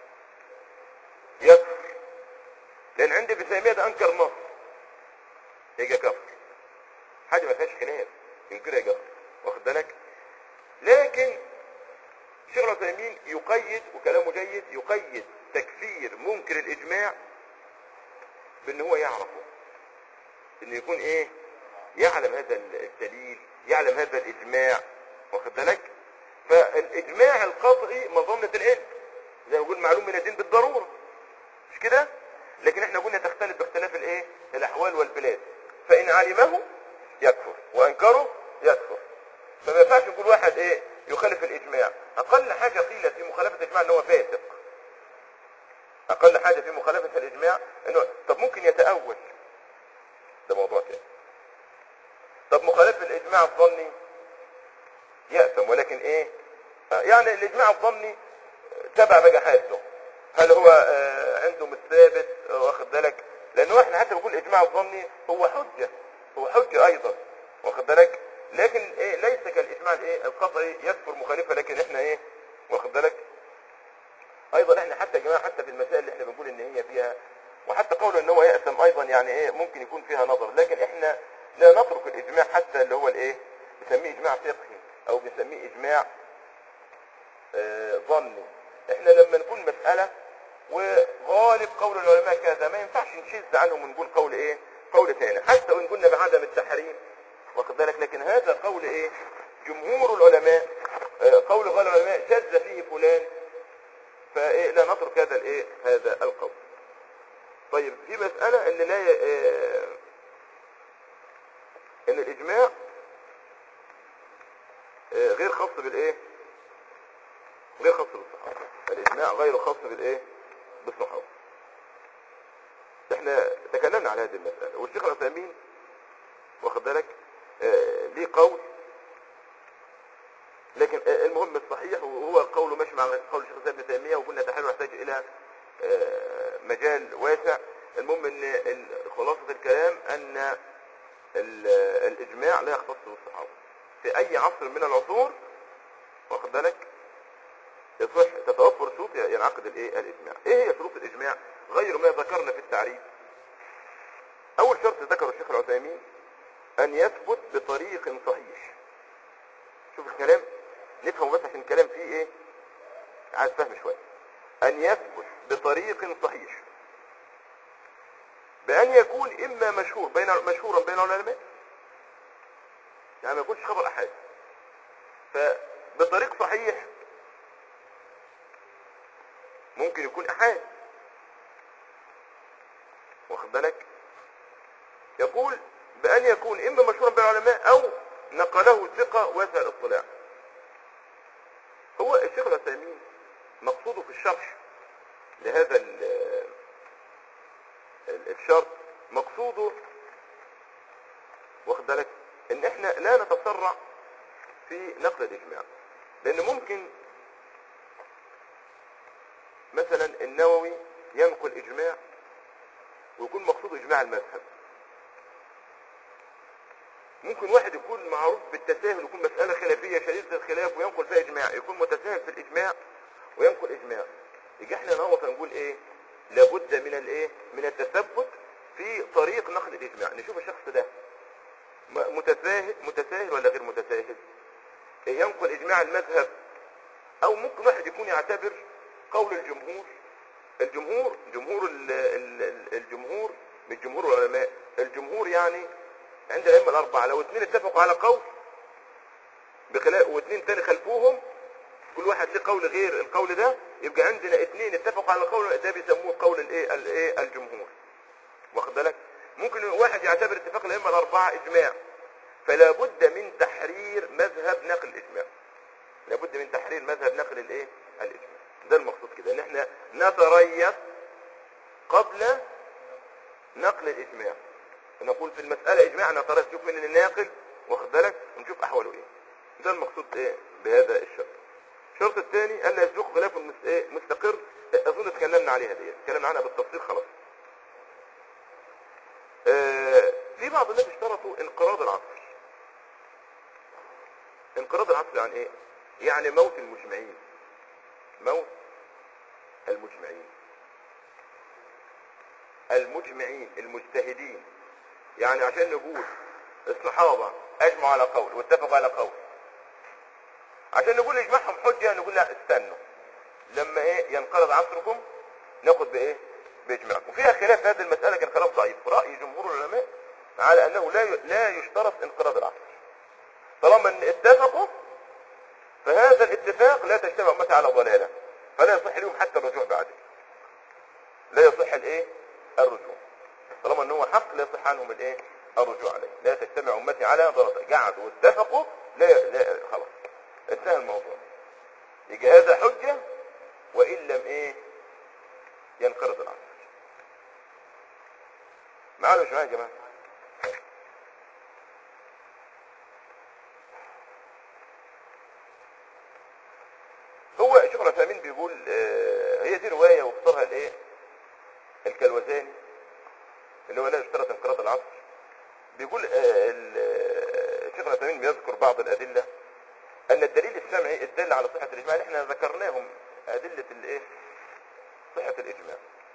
يكفر لان عند ابن تيميه ده انكر نص يجي كفر حاجه ما فيهاش خلاف ينكرها يجي كفر واخد بالك لكن الشيخ العثيمين يقيد وكلامه جيد يقيد تكفير منكر الاجماع بان هو يعرفه انه يكون ايه يعلم هذا الدليل يعلم هذا الاجماع واخد بالك فالاجماع القطعي مظنه العلم زي ما يقول معلوم من الدين بالضروره مش كده لكن احنا قلنا تختلف باختلاف الايه الاحوال والبلاد فان علمه يكفر وانكره يكفر فما ينفعش نقول واحد ايه يخالف الاجماع اقل حاجه قيلت في مخالفه الاجماع ان هو فاسق اقل حاجه في مخالفه الاجماع انه طب ممكن يتاول ده موضوع تاني طب مخالفه الاجماع الظني يأثم ولكن ايه آه، يعني الاجماع الظني تبع بقى حالته هل هو آه، عنده مش ثابت آه، واخد بالك لانه احنا حتى بنقول الاجماع الظني هو حجه هو حجه ايضا واخد بالك لكن ايه ليس كالاجماع الايه القطعي يكفر مخالفه لكن احنا ايه واخد بالك ايضا احنا حتى يا جماعه حتى في المسائل اللي احنا بنقول ان هي فيها وحتى قول ان هو يأثم ايضا يعني ايه ممكن يكون فيها نظر لكن احنا لا نترك الاجماع حتى اللي هو الايه بنسميه اجماع فقهي او بنسميه اجماع آه، ظني احنا لما نكون مسألة وغالب قول العلماء كذا ما ينفعش نشذ عنهم ونقول قول ايه قول ثاني حتى وان قلنا بعدم التحريم واخد بالك لكن هذا قول ايه جمهور العلماء آه، قول غير العلماء شذ فيه فلان فايه لا نترك هذا الايه هذا القول طيب في مسألة ان لا ي- آه، ان الاجماع آه، غير خاص بالايه غير خاص بالصحابة الإجماع غير خاص بالإيه بالصحابة احنا تكلمنا على هذه المسألة والشيخ العثيمين واخد بالك آه ليه قول لكن آه المهم الصحيح وهو قوله ماشي مع قول الشيخ الإسلام ابن تيمية وقلنا تحرير يحتاج إلى آه مجال واسع المهم ان ال- خلاصة الكلام ان ال- الإجماع لا يختص بالصحابة في أي عصر من العصور واخد بالك يصح تتوفر شروط ينعقد الايه الاجماع ايه هي شروط الاجماع غير ما ذكرنا في التعريف اول شرط ذكره الشيخ العثيمين ان يثبت بطريق صحيح شوف الكلام نفهم بس عشان الكلام فيه ايه عايز فهم شويه ان يثبت بطريق صحيح بان يكون اما مشهور بين مشهورا بين العلماء يعني ما يكونش خبر احاد فبطريق صحيح ممكن يكون احاد واخد بالك يقول بان يكون اما مشهورا بين العلماء او نقله ثقة واسع الاطلاع هو الشيخ العثيمين مقصوده في الشرح لهذا ال- ال- الشرط مقصوده واخد بالك ان احنا لا نتسرع في نقل الاجماع لان ممكن مثلا النووي ينقل اجماع ويكون مقصود اجماع المذهب ممكن واحد يكون معروف بالتساهل يكون مسألة خلافية شديدة الخلاف وينقل فيها اجماع يكون متساهل في الاجماع وينقل اجماع يجي احنا نهوط نقول ايه لابد من الايه من التثبت في طريق نقل الاجماع نشوف الشخص ده م- متساهل متساهل ولا غير متساهل إيه ينقل اجماع المذهب او ممكن واحد يكون يعتبر قول الجمهور الجمهور جمهور ال- ال- ال- الجمهور مش جمهور العلماء الجمهور يعني عند الائمه الاربعه لو اثنين اتفقوا على قول بخلاف واثنين تاني خلفوهم كل واحد له قول غير القول ده يبقى عندنا اثنين اتفقوا على قول ده بيسموه قول الايه الايه الجمهور واخد بالك ممكن واحد يعتبر اتفاق الائمه الاربعه اجماع فلا بد من تحرير مذهب نقل الاجماع لابد من تحرير مذهب نقل الايه الاجماع ده المقصود كده ان احنا نتريث قبل نقل الاجماع نقول في المسألة اجماع نتريث نشوف من الناقل واخد بالك ونشوف احواله ايه ده المقصود ايه بهذا الشرط الشرط الثاني الا يسبق خلاف المس- إيه؟ مستقر اظن اتكلمنا عليها دي اتكلمنا عنها بالتفصيل خلاص آه، في بعض الناس اشترطوا انقراض العصر انقراض العصر يعني ايه يعني موت المجمعين موت المجمعين المجمعين المجتهدين يعني عشان نقول الصحابة اجمعوا على قول واتفقوا على قول عشان نقول اجمعهم حجة نقول لا استنوا لما ايه ينقرض عصركم ناخد بايه باجماعكم فيها خلاف في هذه المسألة كان خلاف ضعيف رأي جمهور العلماء على انه لا ي- لا يشترط انقراض العصر طالما ان اتفقوا فهذا الاتفاق لا تجتمع امتي على ضلالة فلا يصح لهم حتى الرجوع بعده لا يصح الايه الرجوع طالما ان هو حق لا يصح عنهم الايه الرجوع عليه لا تجتمع امتي على ضلالة قعدوا واتفقوا لا, لا خلاص انتهى الموضوع يجي هذا حجة وان لم ايه ينقرض العصر معانا مش معايا يا جماعه هو شيخ العثيمين بيقول آه، هي دي رواية واختارها الايه الكلوزاني اللي هو لا يشترط انقراض العصر بيقول آه، ال- آه، الشيخ العثيمين بيذكر بعض الأدلة أن الدليل السمعي الدل على صحة الإجماع اللي احنا ذكرناهم أدلة الايه صحة الإجماع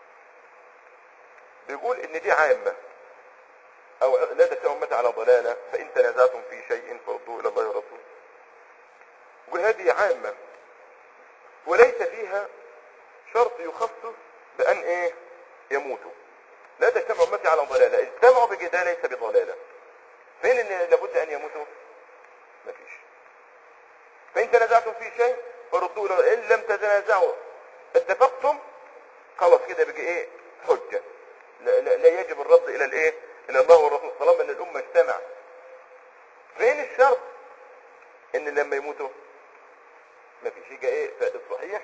بيقول إن دي عامة أو لا تجتمع أمتي على ضلالة فإن تنازعتم في شيء فردوه إلى الله ورسوله يقول هذه عامة وليس فيها شرط يخصص بأن ايه يموتوا لا تجتمع أمتي على ضلالة اجتمعوا بجدال ليس بضلالة فين ان لابد أن يموتوا مفيش فإن تنازعتم في شيء فردوا له إن لم تتنازعوا اتفقتم خلاص كده بقى ايه حجة لا, لا, لا يجب الرد إلى الايه إلى الله والرسول طالما أن الأمة اجتمع فين الشرط ان لما يموتوا ما فيش يجي ايه فالصحيح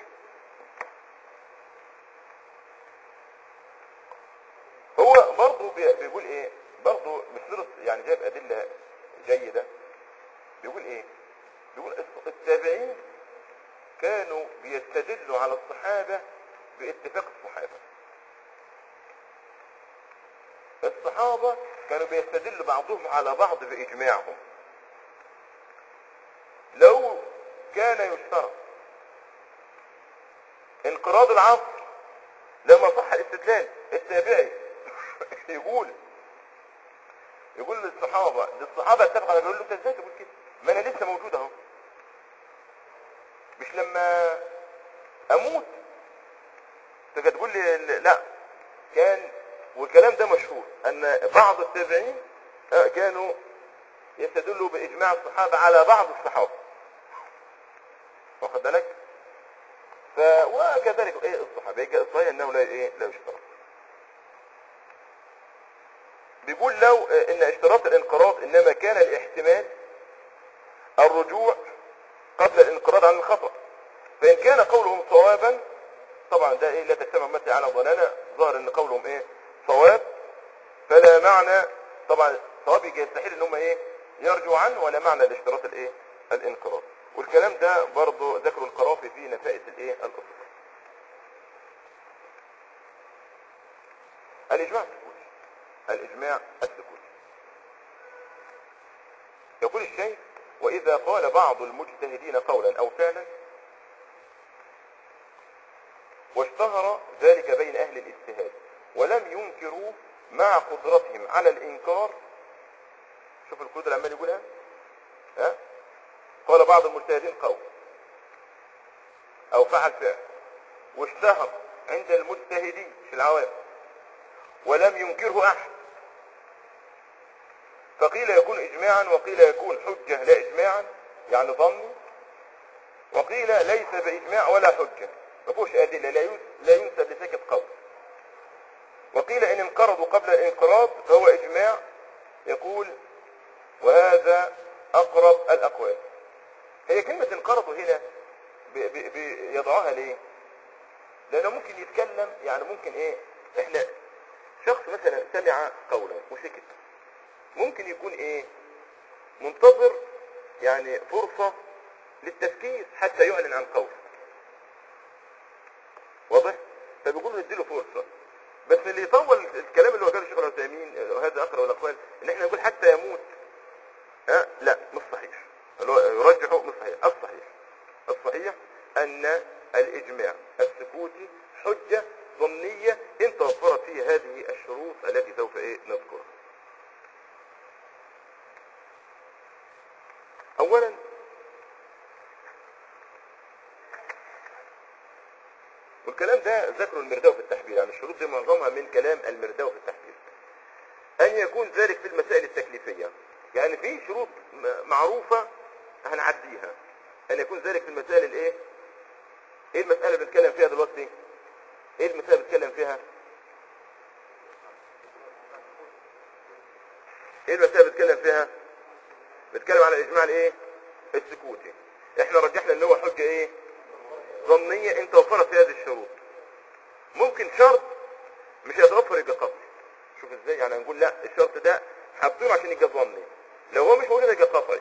هو برضه بي- بيقول ايه برضه مش شرط يعني جايب ادله جيده بيقول ايه بيقول الص- التابعين كانوا بيستدلوا على الصحابه باتفاق الصحابه الصحابه كانوا بيستدلوا بعضهم على بعض باجماعهم لو كان يشترط انقراض العصر لما صح الاستدلال التابعي يقول يقول للصحابة للصحابة اتفق على يقول له انت ازاي تقول كده ما انا لسه موجود اهو مش لما اموت تجي تقول لي لا كان والكلام ده مشهور ان بعض التابعين آه، كانوا يستدلوا باجماع الصحابة على بعض الصحابة واخد بالك ف وكذلك ايه الصحابه يجي الصحيح انه لا ايه لا يشترط بيقول لو آه، ان اشتراط الانقراض انما كان الاحتمال الرجوع قبل الانقراض عن الخطأ فان كان قولهم صوابا طبعا ده ايه لا تجتمع مثل على ضلالة ظاهر ان قولهم ايه صواب فلا معنى طبعا صواب يجي يستحيل ان هم ايه يرجوا عنه ولا معنى لاشتراط الايه الانقراض والكلام ده برضه ذكره القرافي في نفائس الايه الاصول الاجماع السكوتي الاجماع السكوتي يقول الشيخ واذا قال بعض المجتهدين قولا او فعلا واشتهر ذلك بين اهل الاجتهاد ولم ينكروه مع قدرتهم على الانكار شوف القدرة عمال يقولها ها قال بعض المجتهدين قول او فعل فعل واشتهر عند المجتهدين في العوام ولم ينكره احد فقيل يكون اجماعا وقيل يكون حجة لا اجماعا يعني ظني وقيل ليس باجماع ولا حجة ما فيهوش ادله لا ينس- لا ينسب لساكت قول وقيل ان انقرضوا قبل الانقراض فهو اجماع يقول وهذا اقرب الاقوال هي كلمة انقرضوا هنا بي- بي- بيضعوها ليه لانه ممكن يتكلم يعني ممكن ايه احنا شخص مثلا سمع قولا وسكت ممكن يكون ايه منتظر يعني فرصة للتفكير حتى يعلن عن قول واضح فبيقولوا نديله فرصة بس اللي يطول الكلام اللي هو قاله الشيخ العثيمين هذا اقرا الاقوال ان احنا نقول حتى يموت ها لا مش صحيح اللي هو يرجحه مش صحيح الصحيح الصحيح ان الاجماع السكوتي حجة ضمنية ان توفرت فيه هذه الشروط التي سوف ايه نذكرها اولا والكلام ده ذكره المرداوي في التحبير يعني الشروط دي معظمها من كلام المرداوي في التحبير ان يكون ذلك في المسائل التكليفية يعني في شروط م- معروفة هنعديها ان يكون ذلك في المسائل الايه ايه المسألة اللي بنتكلم فيها دلوقتي ايه المسألة اللي بنتكلم فيها ايه المسألة اللي بنتكلم فيها بنتكلم على الاجماع الايه السكوتي احنا رجحنا ان هو حجة ايه ظنية ان توفرت في هذه الشروط ممكن شرط مش هيتوفر يبقى قطعي شوف ازاي يعني نقول لا الشرط ده حاطينه عشان يبقى ظني لو هو مش موجود يبقى قطعي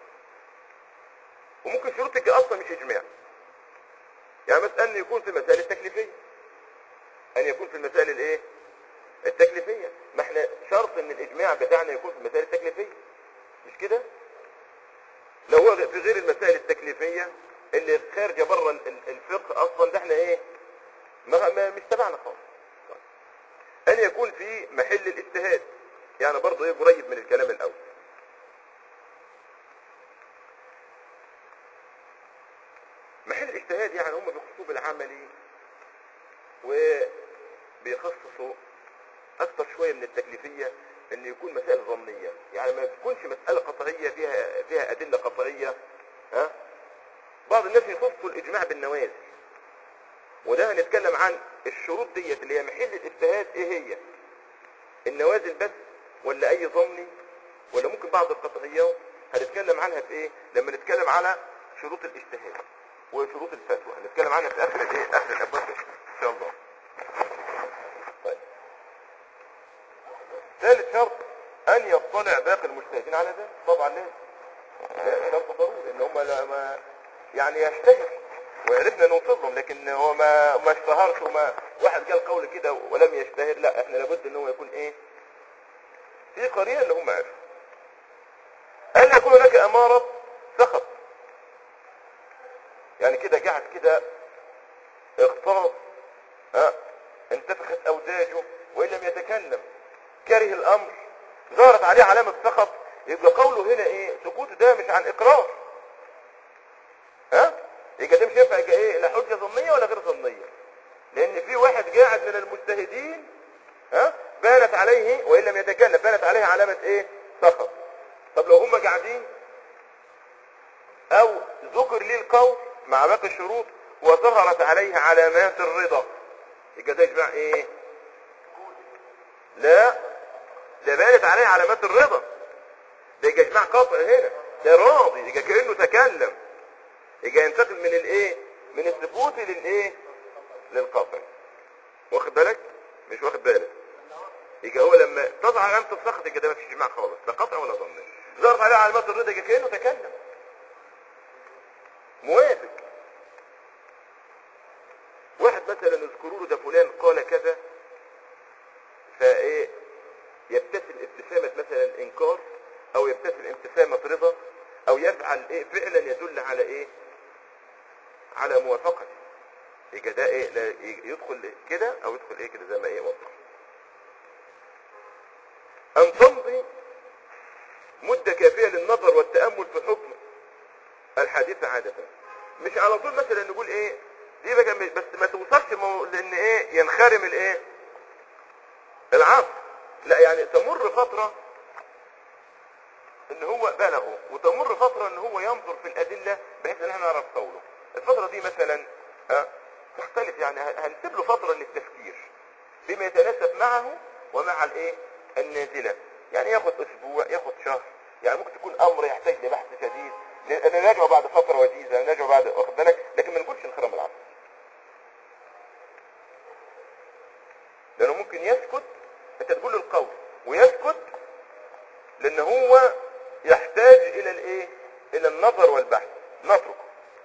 وممكن شروط تبقى اصلا مش اجماع يعني مثلا ان يكون في المسائل التكليفية ان يكون في المسائل الايه التكليفية ما احنا شرط ان الاجماع بتاعنا يكون في المسائل التكليفية مش كده لو هو في غير المسائل التكليفية اللي خارجة بره ال- ال- الفقه اصلا ده احنا ايه ما ما- مش تبعنا خالص ان يكون في محل الاجتهاد يعني برضه ايه قريب من الكلام الاول محل الاجتهاد يعني هم بيخصوه بالعملي وبيخصصوا اكتر شوية من التكليفية ان يكون مسائل ظنية يعني ما تكونش مسألة قطعية فيها فيها ادلة قطعية ها بعض الناس يخصوا الاجماع بالنوازل وده هنتكلم عن الشروط ديت اللي هي محل الاجتهاد ايه هي النوازل بس ولا اي ضمني ولا ممكن بعض القطعيات هنتكلم عنها في ايه لما نتكلم على شروط الاجتهاد وشروط الفتوى هنتكلم عنها في اخر الايه اخر الابواب ان شاء الله طيب ثالث شرط ان يطلع باقي المجتهدين على ذلك طبعا ليه ده شرط ضروري ان هم لا ما يعني يشتهر وعرفنا نوصلهم لكن هو ما ما اشتهرش وما واحد قال قول كده ولم يشتهر لا احنا لابد ان هو يكون ايه في قرينه اللي هم عرفوا ان يكون هناك اماره سخط يعني كده قاعد كده اغتاظ ها انتفخت اوداجه وان لم يتكلم كره الامر ظهرت عليه علامه سخط يبقى قوله هنا ايه سكوته ده مش عن اقرار ها يبقى ده مش ينفع يبقى ايه لا حجه ظنيه ولا غير ظنيه لان في واحد قاعد من المجتهدين ها بانت عليه وان لم يتكلم بانت عليه علامه ايه سخط طب لو هم قاعدين او ذكر لي القول مع باقي الشروط وظهرت عليه علامات الرضا يبقى ده اجماع ايه لا ده بانت عليه علامات الرضا ده يبقى اجماع قطع هنا ده راضي يبقى كانه تكلم يبقى ينتقل من الايه من السكوت للايه للقطع واخد بالك مش واخد بالك يبقى هو لما تظهر علامه السخط يبقى ده مفيش اجماع خالص لا قطع ولا ظن ظهرت عليه علامات الرضا يبقى كانه تكلم يفعل ايه فعلا يدل على ايه على موافقته يبقى ده ايه لا يدخل كده او يدخل ايه كده زي ما ايه وضح ان تمضي مدة كافية للنظر والتأمل في حكم الحديث عادة مش على طول مثلا نقول ايه دي بقى م- بس ما توصلش مو... لان ايه ينخرم الايه العصر لا يعني تمر فترة ان هو بلغه وتمر فترة ان هو ينظر في الادلة بحيث ان احنا نعرف قوله الفترة دي مثلا ها، تختلف يعني ه- هنسيب له فترة للتفكير بما يتناسب معه ومع الايه النازلة يعني ياخد اسبوع ياخد شهر يعني ممكن تكون امر يحتاج لبحث شديد ن- نراجعه بعد فترة وجيزة نراجعه بعد واخد بالك لكن ما نقولش انخرام العصر لانه ممكن يسكت انت تقول له القول ويسكت لان هو يحتاج الى الايه الى النظر والبحث نتركه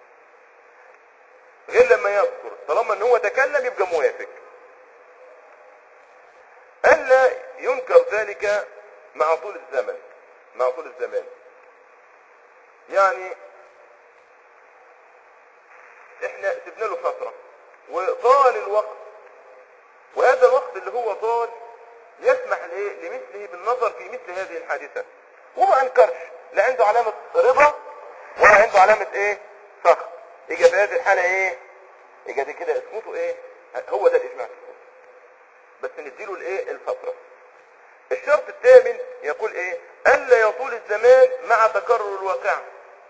غير لما يذكر طالما ان هو تكلم يبقى موافق الا ينكر ذلك مع طول الزمن مع طول الزمان يعني احنا سيبنا له فترة وطال الوقت وهذا الوقت اللي هو طال يسمح لايه لمثله بالنظر في مثل هذه الحادثة وما انكرش لا عنده علامة رضا ولا عنده علامة ايه سخط يجي في هذه الحالة ايه يجي دي كده اسكوته ايه هو ده الاجماع بس نديله الايه الفترة الشرط الثامن يقول ايه الا يطول الزمان مع تكرر الواقع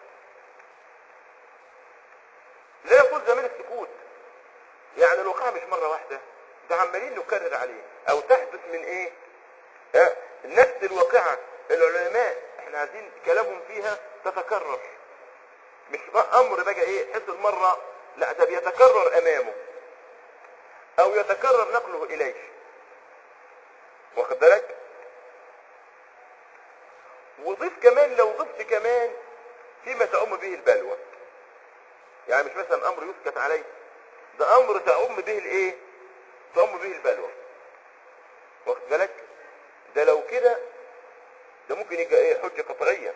لا يطول زمان السكوت يعني الواقع مش مرة واحدة ده عمالين نكرر عليه او تحدث من ايه آه، نفس الواقعة العلماء احنا عايزين كلامهم فيها تتكرر مش بقى امر بقى ايه حصل مرة لا ده بيتكرر امامه او يتكرر نقله اليه واخد بالك وضيف كمان لو ضفت كمان فيما تعم به البلوى يعني مش مثلا امر يسكت عليه ده امر تعم به الايه تعم به البلوى واخد بالك ده لو كده ده ممكن يبقى ايه حجة قطعية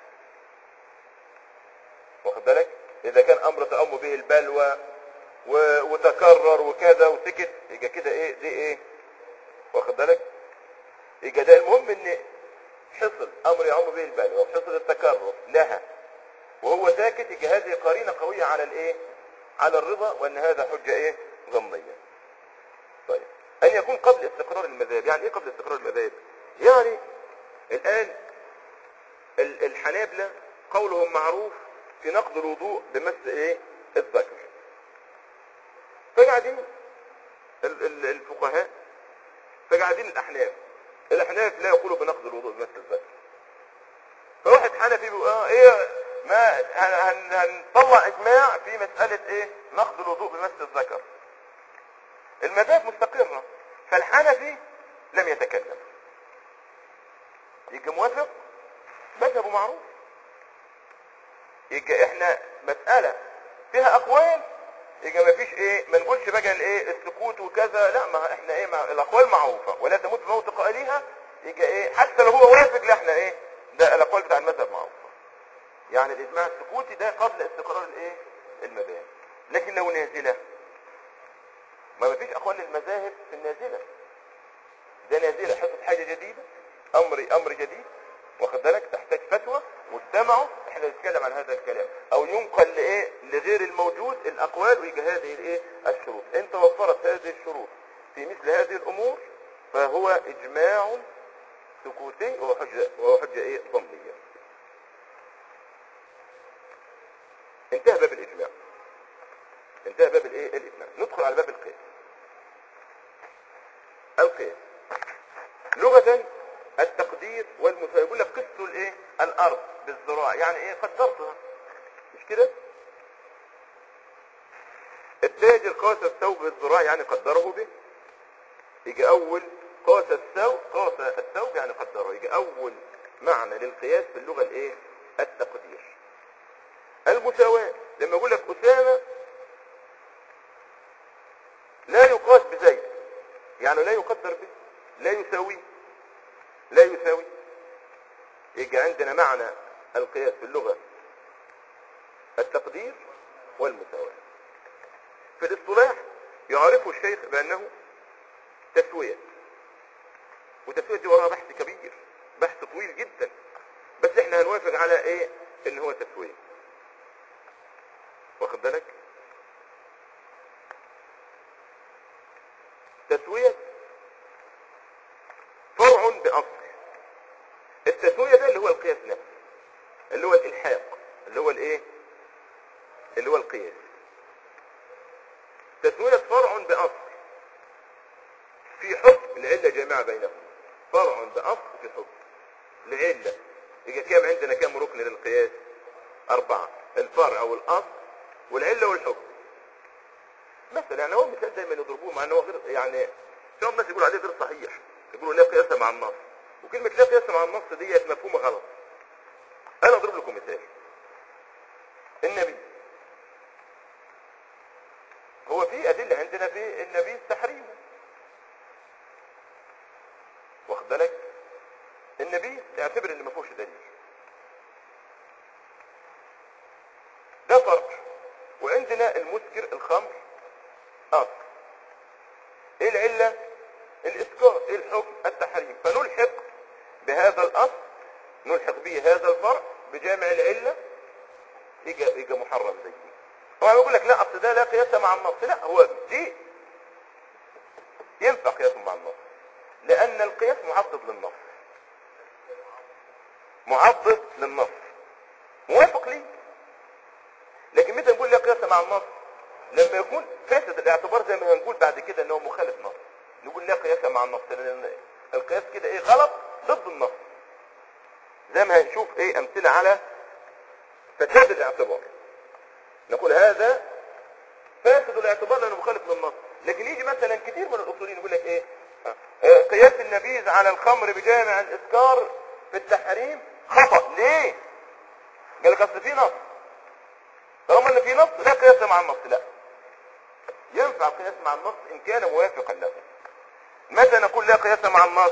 واخد بالك اذا كان امر تعم به البلوى و... وتكرر وكذا وسكت يبقى كده ايه دي ايه واخد بالك يبقى ده المهم ان حصل امر يعم به البلوى وحصل التكرر لها وهو ساكت يبقى هذه قرينه قويه على الايه على الرضا وان هذا حجه ايه ظنيه طيب ان يكون قبل استقرار المذاهب يعني ايه قبل استقرار المذاهب يعني الان ال- الحنابلة قولهم معروف في نقض الوضوء بمس ايه الذكر فقاعدين ال- ال- الفقهاء فقاعدين الاحناف الاحناف لا يقولوا بنقض الوضوء بمس الذكر فواحد حنفي بيقول اه ايه ما هن- هن- هنطلع اجماع في مسألة ايه نقض الوضوء بمس الذكر المذاهب مستقرة فالحنفي لم يتكلم يجي موافق مذهبه معروف يجي احنا مسألة فيها اقوال يجي ما فيش ايه ما نقولش بقى الايه السكوت وكذا لا ما احنا ايه ما الاقوال معروفة ولا تموت بموت قائليها يجي ايه حتى لو هو وافق لا احنا ايه ده الاقوال بتاع المذهب معروفة يعني الاجماع السكوتي ده قبل استقرار الايه المذاهب لكن لو نازله ما مفيش اقوال للمذاهب في النازله ده نازله حصل حاجه جديده امر امر جديد واخد بالك تحتاج فتوى واجتمعوا احنا نتكلم عن هذا الكلام او ينقل لايه لغير الموجود الاقوال ويجي هذه الايه الشروط ان توفرت هذه الشروط في مثل هذه الامور فهو اجماع سكوتي وهو حجه وهو حجه ايه ضمنيه انتهى باب الاجماع انتهى باب الايه الاجماع ندخل على باب القياس القياس لغة التقدير والمساوي يقول لك قسوا الايه الارض بالذراع يعني ايه قدرتها مش كده التاجر قاس الثوب بالذراع يعني قدره به يجي اول قاس الثوب قاس الثوب يعني قدره يجي اول معنى للقياس في اللغة الايه التقدير المساواة لما يقول لك أسامة لا يقاس بزيد يعني لا يقدر به لا يساوي لا يساوي يجي عندنا معنى القياس في اللغة التقدير والمساواة في الاصطلاح يعرفه الشيخ بأنه تسوية وتسوية دي وراها بحث كبير بحث طويل جدا بس احنا هنوافق على ايه ان هو تسوية واخد بالك تسوية فرع بأصل التسوية ده اللي هو القياس نفسه اللي هو الإلحاق اللي هو الايه اللي هو القياس تسوية فرع بأصل في حكم العلة جامعة بينهم فرع بأصل في حكم العلة يبقى كام عندنا كام ركن للقياس أربعة الفرع والأصل والعلة والحكم مثلا يعني هو مثال دايما يضربوه مع انه هو غير يعني شو الناس يقولوا عليه غير صحيح يقولوا لا قياس مع النص وكلمة لا قياس مع النص ديت مفهومة غلط انا اضرب لكم مثال النبي هو في ادلة عندنا في النبي التحريم واخد بالك النبي اعتبر ان ما فيهوش دليل ده فرق وعندنا المسكر الخمر اصل ايه العلة الاسكار ايه الحكم التحريم فنلحق بهذا الاصل نلحق به هذا الفرع بجامع العلة يجي, يجي محرم زي دي هو يقول لك لا اصل ده لا قياس مع النص لا هو دي ينفع قياس مع النص لان القياس معضد للنص معضد للنص موافق ليه لكن متى نقول لا قياس مع النص لما يكون فاسد الاعتبار زي ما هنقول بعد كده انه مخالف نص نقول لا قياس مع النص لان القياس كده ايه غلط ضد النص زي ما هنشوف ايه امثله على فساد الاعتبار نقول هذا فاسد الاعتبار لانه مخالف للنص لكن يجي مثلا كثير من الاصوليين يقول لك ايه آه، قياس النبيذ على الخمر بجامع الاسكار في التحريم خطأ ليه قال لك اصل في نص طالما ان في نص لا قياس مع النص لا ينفع القياس مع النص ان كان موافقا له متى نقول لا قياس مع النص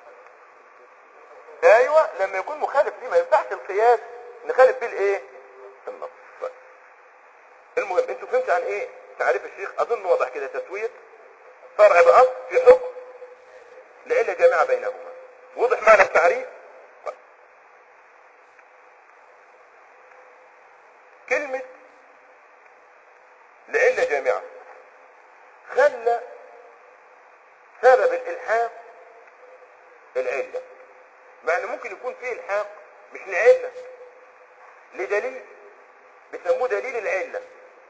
ايوه لما يكون مخالف ليه ما ينفعش القياس نخالف بيه الايه النص طيب. المهم انتوا فهمتوا عن ايه تعريف الشيخ اظن واضح كده تسويه فرع باصل في حكم لعله جامعه بينهما وضح معنى التعريف طيب. كلمه لعله جامعه خلى سبب الالحاق العله مع ان ممكن يكون فيه الحاق مش لعله لدليل بيسموه دليل العله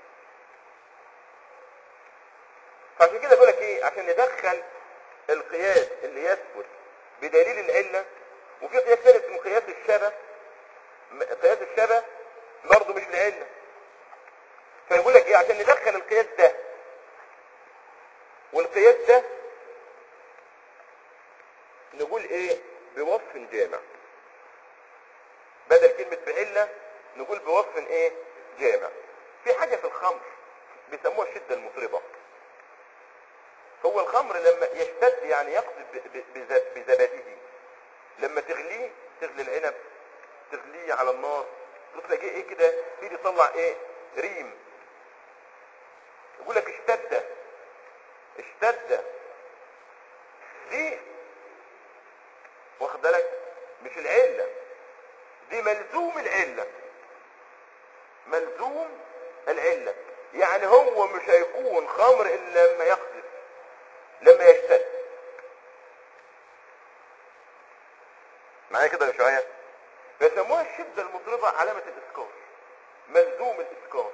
فعشان كده بقول لك ايه عشان ندخل القياس اللي يثبت بدليل العله وفي قياس ثالث اسمه قياس الشبه م- قياس الشبه برضه مش لعله فيقول لك ايه عشان ندخل القياس ده والقياس ده نقول ايه بوصف جامع بدل كلمة بعلة نقول بوصف ايه جامع في حاجة في الخمر بيسموها الشدة المطربة هو الخمر لما يشتد يعني يقصد ب- ب- بذ- بزبده لما تغليه تغلي العنب تغليه على النار تلاقيه ايه كده يجي يطلع ايه ريم يقول لك اشتد اشتد دي واخد بالك مش العلة دي ملزوم العلة ملزوم العلة يعني هو مش هيكون خمر الا لما يقذف لما يشتد معايا كده يا شوية فيسموها الشدة المطربة علامة الإسكار ملزوم الإسكار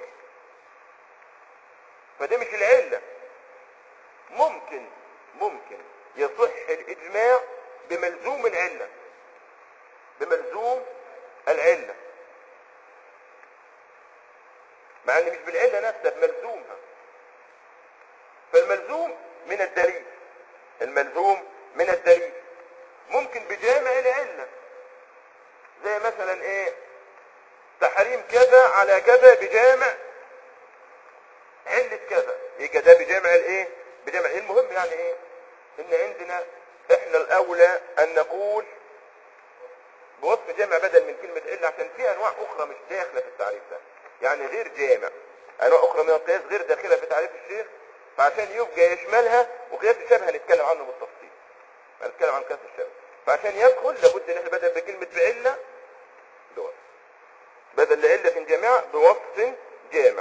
فده مش العلة ممكن ممكن يصح الإجماع بملزوم العلة بملزوم العلة مع ان مش بالعلة نفسها بملزومها فالملزوم من الدليل الملزوم من الدليل ممكن بجامع العلة زي مثلا ايه تحريم كذا على كذا بجامع علة كذا يبقى ده بجامع الايه بجامع إيه المهم يعني ايه ان عندنا احنا الاولى ان نقول بوصف جامع بدل من كلمة علة عشان في انواع اخرى مش داخلة في التعريف ده يعني غير جامع انواع اخرى من القياس غير داخله في تعريف الشيخ فعشان يبقى يشملها وقياس الشبه هنتكلم عنه بالتفصيل هنتكلم عن قياس الشبه فعشان يدخل لابد ان احنا بدل بكلمه بعله بوصف بدل لعله جامعه بوصف جامع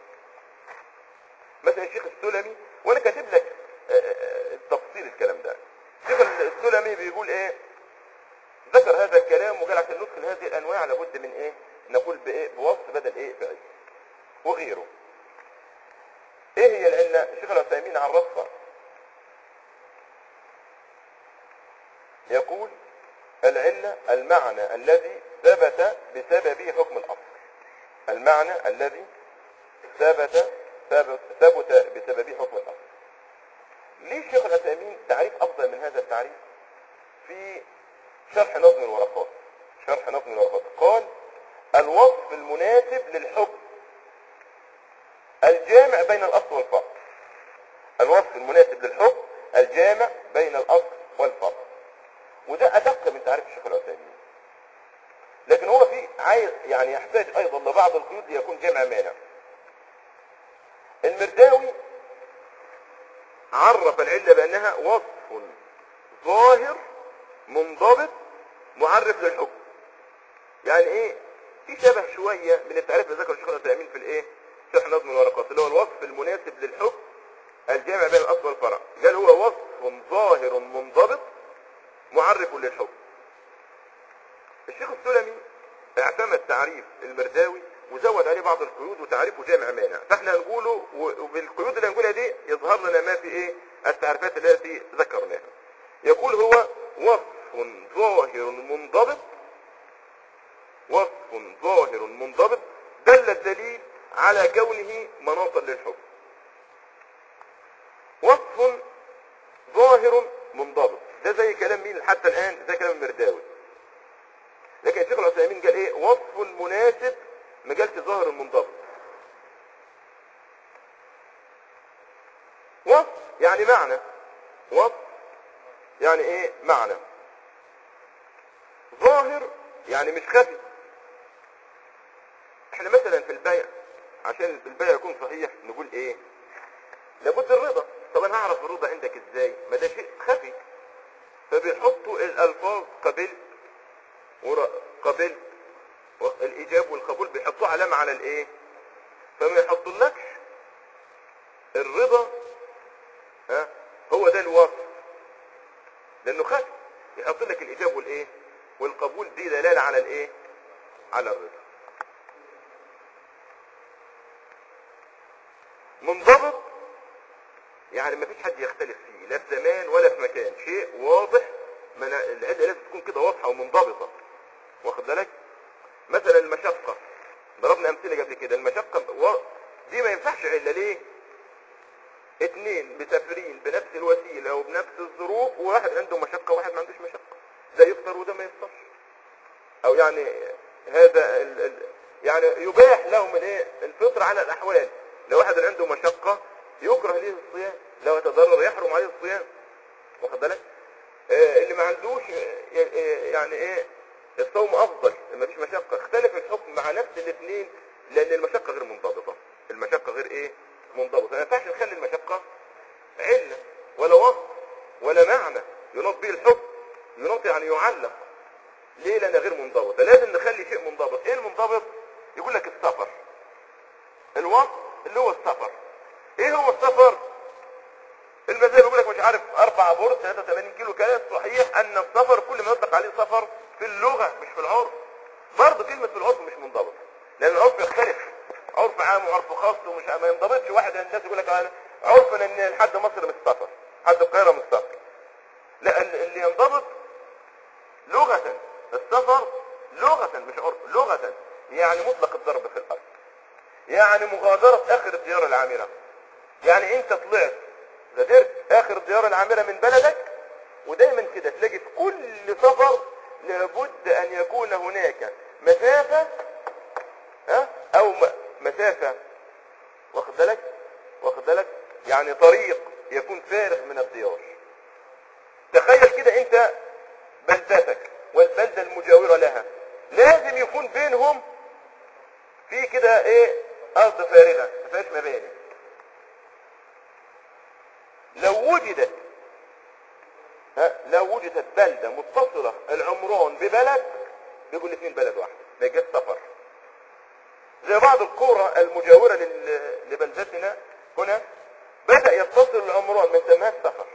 مثلا الشيخ السلمي وانا كاتب لك آه، آه، تفصيل الكلام ده الشيخ السلمي بيقول ايه ذكر هذا الكلام وقال عشان ندخل هذه الانواع لابد من ايه نقول بايه بوصف بدل ايه بعلة وغيره ايه هي العله الشيخ العثيمين عرفها يقول العله المعنى الذي ثبت بسببه حكم الاصل المعنى الذي ثبت ثبت, ثبت بسببه حكم الاصل ليه الشيخ العثيمين تعريف افضل من هذا التعريف في شرح نظم الورقات شرح نظم الورقات قال الوصف المناسب للحكم الجامع بين الاصل والفرع الوصف المناسب للحكم الجامع بين الاصل والفرع وده ادق من تعريف الشيخ العثيمين لكن هو في عايز يعني يحتاج ايضا لبعض القيود ليكون جامع مانع المرداوي عرف العله بانها وصف ظاهر منضبط معرف للحكم يعني ايه في شبه شويه من التعريف اللي ذكره الشيخ العثيمين في الايه شرح نظم الورقات اللي هو الوصف المناسب للحكم الجامع بين الاصل والفرع قال هو وصف ظاهر منضبط معرف للحكم الشيخ السلمي اعتمد تعريف المرداوي وزود عليه بعض القيود وتعريفه جامع مانع فاحنا هنقوله وبالقيود اللي هنقولها دي يظهر لنا ما في ايه التعريفات التي ذكرناها يقول هو وصف ظاهر منضبط وصف ظاهر منضبط دل الدليل على كونه مناطا للحكم وصف ظاهر منضبط ده زي كلام مين حتى الان زي كلام المرداوي لكن الشيخ العثيمين قال ايه وصف مناسب ما قالش ظاهر منضبط وصف يعني معنى وصف يعني ايه معنى ظاهر يعني مش خفي احنا مثلا في البيع عشان البيع يكون صحيح نقول ايه لابد الرضا طب انا هعرف الرضا عندك ازاي ما ده شيء خفي فبيحطوا الالفاظ قبلت وقبلت الايجاب والقبول بيحطوا علامه على الايه فما يحطولكش الرضا ها هو ده الوصف لانه خفي يحط لك الايجاب والايه والقبول دي دلاله على الايه على الرضا منضبط يعني ما فيش حد يختلف فيه لا في زمان ولا في مكان شيء واضح من العله لازم تكون كده واضحه ومنضبطه واخد بالك مثلا المشقه ضربنا امثله قبل كده المشقه و... دي ما ينفعش عله ليه اتنين مسافرين بنفس الوسيله وبنفس الظروف وواحد عنده مشقه وواحد ما عندوش مشقه ده يفطر وده ما يفطرش او يعني هذا ال... ال... يعني يباح لهم الايه الفطر على الاحوال لو واحد عنده مشقه يكره ليه الصيام لو يتضرر يحرم عليه الصيام واخد بالك آه اللي ما عندوش آه يعني ايه الصوم افضل ما فيش مشقه اختلف الحكم مع نفس الاثنين لان المشقه غير منضبطه المشقه غير ايه منضبطه ما ينفعش نخلي المشقه عله ولا وصف ولا معنى ينط به الحكم ينط يعني يعلق ليه لانها غير منضبطه لازم نخلي شيء منضبط ايه المنضبط يقول لك السفر الوصف اللي هو السفر ايه هو السفر المذاهب يقول لك مش عارف اربع بورد 83 كيلو كلام صحيح ان السفر كل ما يطلق عليه سفر في اللغة مش في العرف برضه كلمة في العرف مش منضبط لان العرف يختلف عرف عام وعرف خاص ومش ما ينضبطش واحد من الناس يقول لك انا عرفنا ان لحد مصر مش سفر حد القاهرة مش سفر لا اللي ينضبط لغة السفر لغة مش عرف لغة يعني مطلق الضرب في الارض يعني مغادرة اخر الديار العامرة يعني انت طلعت غادرت اخر الديار العامرة من بلدك ودايما كده تلاقي في كل سفر لابد ان يكون هناك مسافة ها او م- مسافة واخد بالك واخد بالك يعني طريق يكون فارغ من الديار تخيل كده انت بلدتك والبلدة المجاورة لها لازم يكون بينهم في كده ايه ارض فارغة ما فيهاش مباني لو وجدت ها لو وجدت بلدة متصلة العمران ببلد بيقول الاثنين بلد واحد ما يجيش سفر زي بعض القرى المجاورة لل- لبلدتنا هنا بدأ يتصل العمران من سماها السفر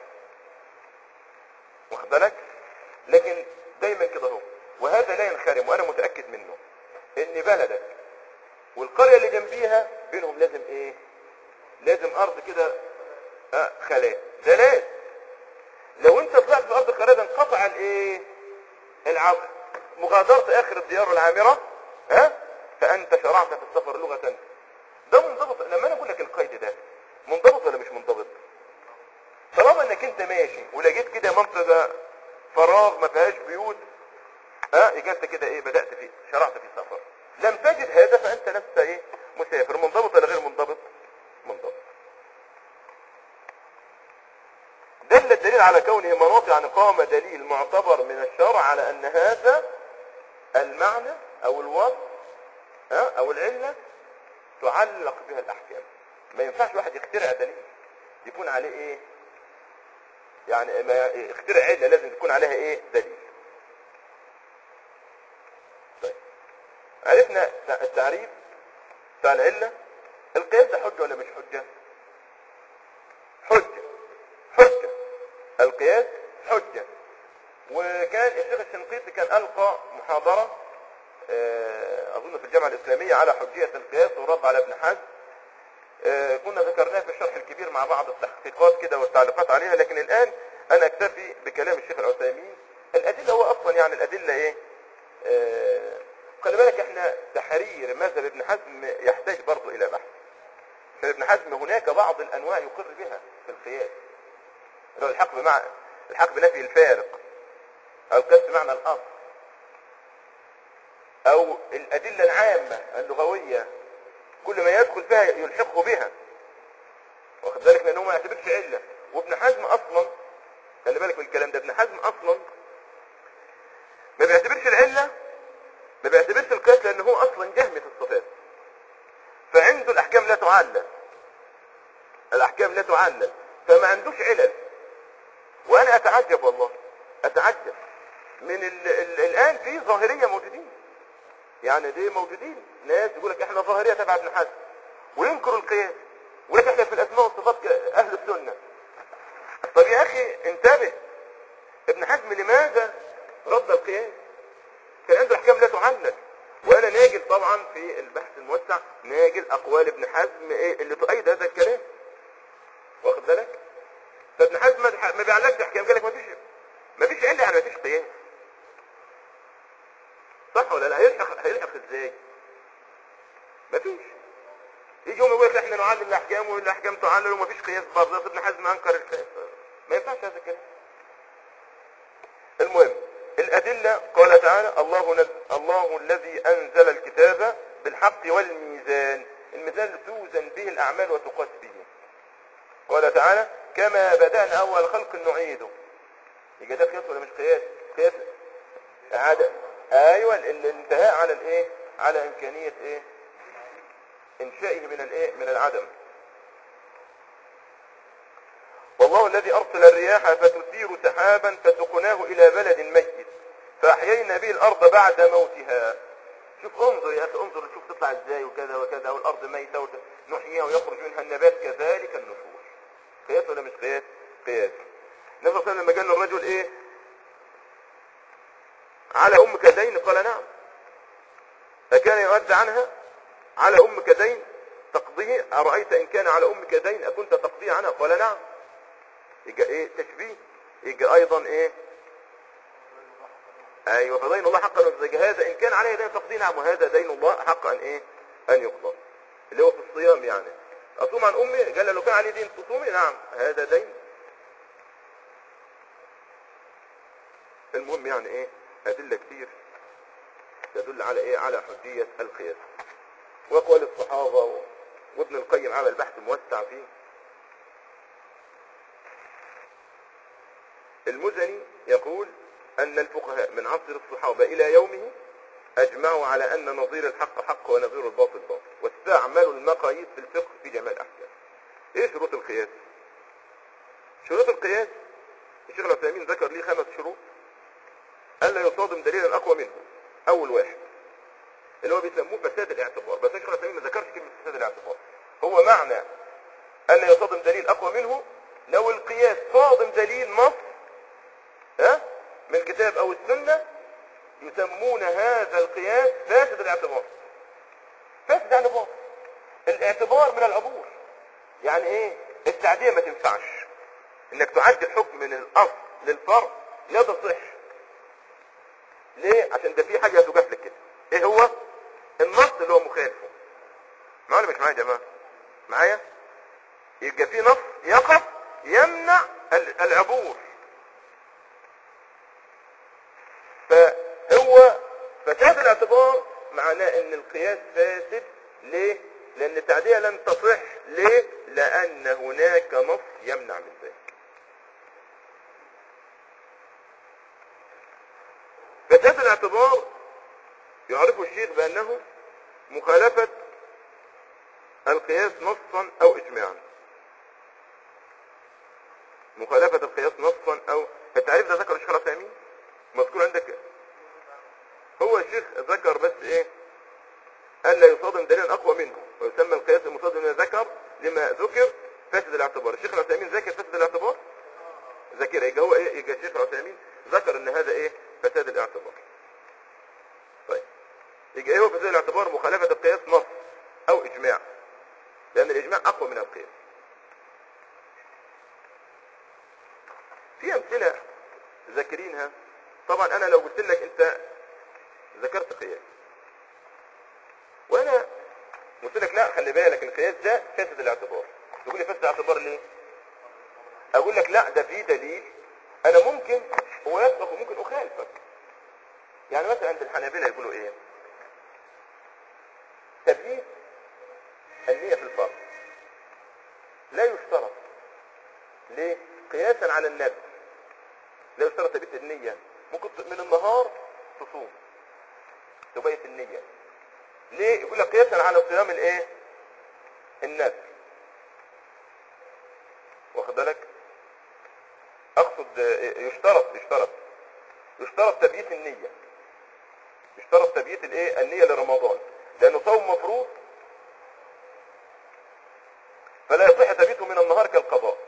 واخد بالك لكن دايما كده هو وهذا لا ينخرم وانا متأكد منه ان بلدك والقرية اللي جنبيها بينهم لازم ايه لازم ارض كده اه خلاء ده لازم لو انت طلعت في ارض خلاء ده انقطع الايه العقل مغادرة اخر الديار العامرة ها فانت شرعت في السفر لغة ده منضبط لما انا اقول لك القيد ده منضبط ولا مش منضبط طالما انك انت ماشي ولقيت كده منطقة فراغ ما فيهاش بيوت ها يبقى انت كده ايه بدأت في شرعت في السفر لم تجد هذا فانت لست ايه مسافر منضبط ولا غير منضبط منضبط دل الدليل على كونه مناطق عن إقامة دليل معتبر من الشرع على أن هذا المعنى أو الوصف ها، أو العلة تعلق بها الأحكام ما ينفعش واحد يخترع دليل يكون عليه إيه يعني ما يخترع علة لازم تكون عليها إيه دليل طيب عرفنا التعريف بتاع العلة القياس ده حجة ولا مش حجة حجة حجة القياس حجة وكان الشيخ الشنقيطي كان ألقى محاضرة آه، أظن في الجامعة الإسلامية على حجية القياس ورد على ابن حزم آه، كنا ذكرناها في الشرح الكبير مع بعض التحقيقات كده والتعليقات عليها لكن الآن أنا أكتفي بكلام الشيخ العثيمين الأدلة هو أصلا يعني الأدلة إيه آه، خلي بالك احنا تحرير مذهب ابن حزم يحتاج برضه إلى بحث عشان ابن حزم هناك بعض الأنواع يقر بها في القياس اللي هو الحق بمعنى الحق بنفي الفارق أو القياس بمعنى الأصل أو الأدلة العامة اللغوية كل ما يدخل فيها يلحقه بها واخد بالك لأنه ما يعتبرش علة وابن حزم أصلا خلي بالك من الكلام ده ابن حزم أصلا ما بيعتبرش العلة ما بيعتبرش القياس لأنه هو أصلا جهمي في الصفات فعنده الأحكام لا تعلل الأحكام لا تعلل فما عندوش علل وأنا أتعجب والله أتعجب من ال ال الآن في ظاهرية موجودين يعني دي موجودين ناس يقول لك احنا ظاهرية تبع ابن حزم وينكروا القياس ويقول لك احنا في الأسماء والصفات أهل السنة طب يا أخي انتبه ابن حزم لماذا رد القياس كان عنده احكام لا تعلل وانا ناجل طبعا في البحث الموسع ناجل اقوال ابن حزم ايه اللي تؤيد هذا الكلام واخد بالك فابن حزم ما ما بيعلقش احكام قال لك ما فيش ما فيش عله يعني ما فيش قياس صح ولا لا هيلحق هيلحق ازاي ما فيش يجي يوم يقول لك احنا نعلل الاحكام والاحكام تعلل وما فيش قياس برضه ابن حزم انكر القياس ما ينفعش هذا الكلام المهم الأدلة قال تعالى الله نز... الله الذي أنزل الكتاب بالحق والميزان الميزان اللي توزن به الأعمال وتقاس به قال تعالى كما بدأنا أول خلق نعيده يبقى ده قياس ولا مش قياس قياس إعادة أيوة ال- الانتهاء على الإيه على إمكانية إيه إنشائه من الإيه من العدم والله الذي أرسل الرياح فتثير سحابا فسقناه إلى بلد ميت فأحيينا به الأرض بعد موتها شوف انظر يا أخي انظر شوف تطلع ازاي وكذا وكذا والأرض ميتة وت- نحييها ويخرج منها النبات كذلك النشور قياس ولا مش قياس قياس النبي صلى الله عليه وسلم لما قال للرجل ايه على أمك دين قال نعم فكان يرد عنها على أمك دين تقضيه أرأيت إن كان على أمك دين أكنت تقضيه عنها قال نعم يبقى ايه تشبيه يبقى ايضا ايه ايوه فدين الله حقا يقضي هذا ان كان عليه دين تقضي نعم وهذا دين الله حقا ان ايه ان يقضى اللي هو في الصيام يعني اصوم عن امي قال لو كان عليه دين تصومي نعم هذا دين المهم يعني ايه ادله كتير تدل على ايه على حجيه القياس واقوال الصحابه و- وابن القيم عمل بحث موسع فيه المزني يقول أن الفقهاء من عصر الصحابة إلى يومه أجمعوا على أن نظير الحق حق ونظير الباطل باطل المقاييس في الفقه في جميع الاحكام ايه شروط القياس شروط القياس الشيخ العثيمين ذكر لي خمس شروط الا يصادم دليلا اقوى منه اول واحد اللي هو بيسموه فساد الاعتبار بس الشيخ العثيمين ما ذكرش كلمه فساد الاعتبار هو معنى الا يصادم دليل اقوى منه لو القياس صادم دليل نص ها من الكتاب او السنه يسمون هذا القياس فاسد الاعتبار فاسد يعني باطل الاعتبار من العبور يعني ايه التعدية ما تنفعش انك تعدي الحكم من الاصل للفرع لا تصح ليه عشان ده في حاجة هتجاف لك كده ايه هو النص اللي هو مخالفه معايا ولا مش معايا يا جماعة معايا يبقى في نص يقف يمنع ال- العبور فهو فساد الاعتبار معناه ان القياس فاسد ليه لان التعدية لن تصح ليه لان هناك نص يمنع من ذلك فساد الاعتبار يعرفه الشيخ بانه مخالفة القياس نصا او اجماعا مخالفة القياس نصا او التعريف ده ذكر الشيخ العثيمين مذكور عندك هو الشيخ ذكر بس ايه ألا يصادم دليلا أقوى منه ويسمى القياس المصادم لما ذكر لما ذكر فاسد الاعتبار الشيخ العثيمين ذكر فاسد الاعتبار ذكر يبقى هو ايه يبقى الشيخ العثيمين ذكر ان هذا ايه فساد الاعتبار طيب يبقى ايه هو فساد الاعتبار مخالفة القياس نص او اجماع لان الاجماع اقوى من القياس في امثلة ذاكرينها طبعا انا لو قلت لك انت ذكرت قياس وانا قلت لك لا خلي بالك القياس ده فاسد الاعتبار تقول لي فاسد الاعتبار ليه اقول لك لا ده في دليل انا ممكن هو يسبق وممكن اخالفك يعني مثلا عند الحنابلة يقولوا ايه تبييت النية في الفرض لا يشترط ليه قياسا على النبي لا يشترط تبيت النية ممكن من النهار تصوم تبيت النية ليه يقول لك قياسا على صيام الايه النذر واخد بالك اقصد آه، يشترط يشترط يشترط تبييت النية يشترط تبييت الايه النية لرمضان لانه صوم مفروض فلا يصح تبييته من النهار كالقضاء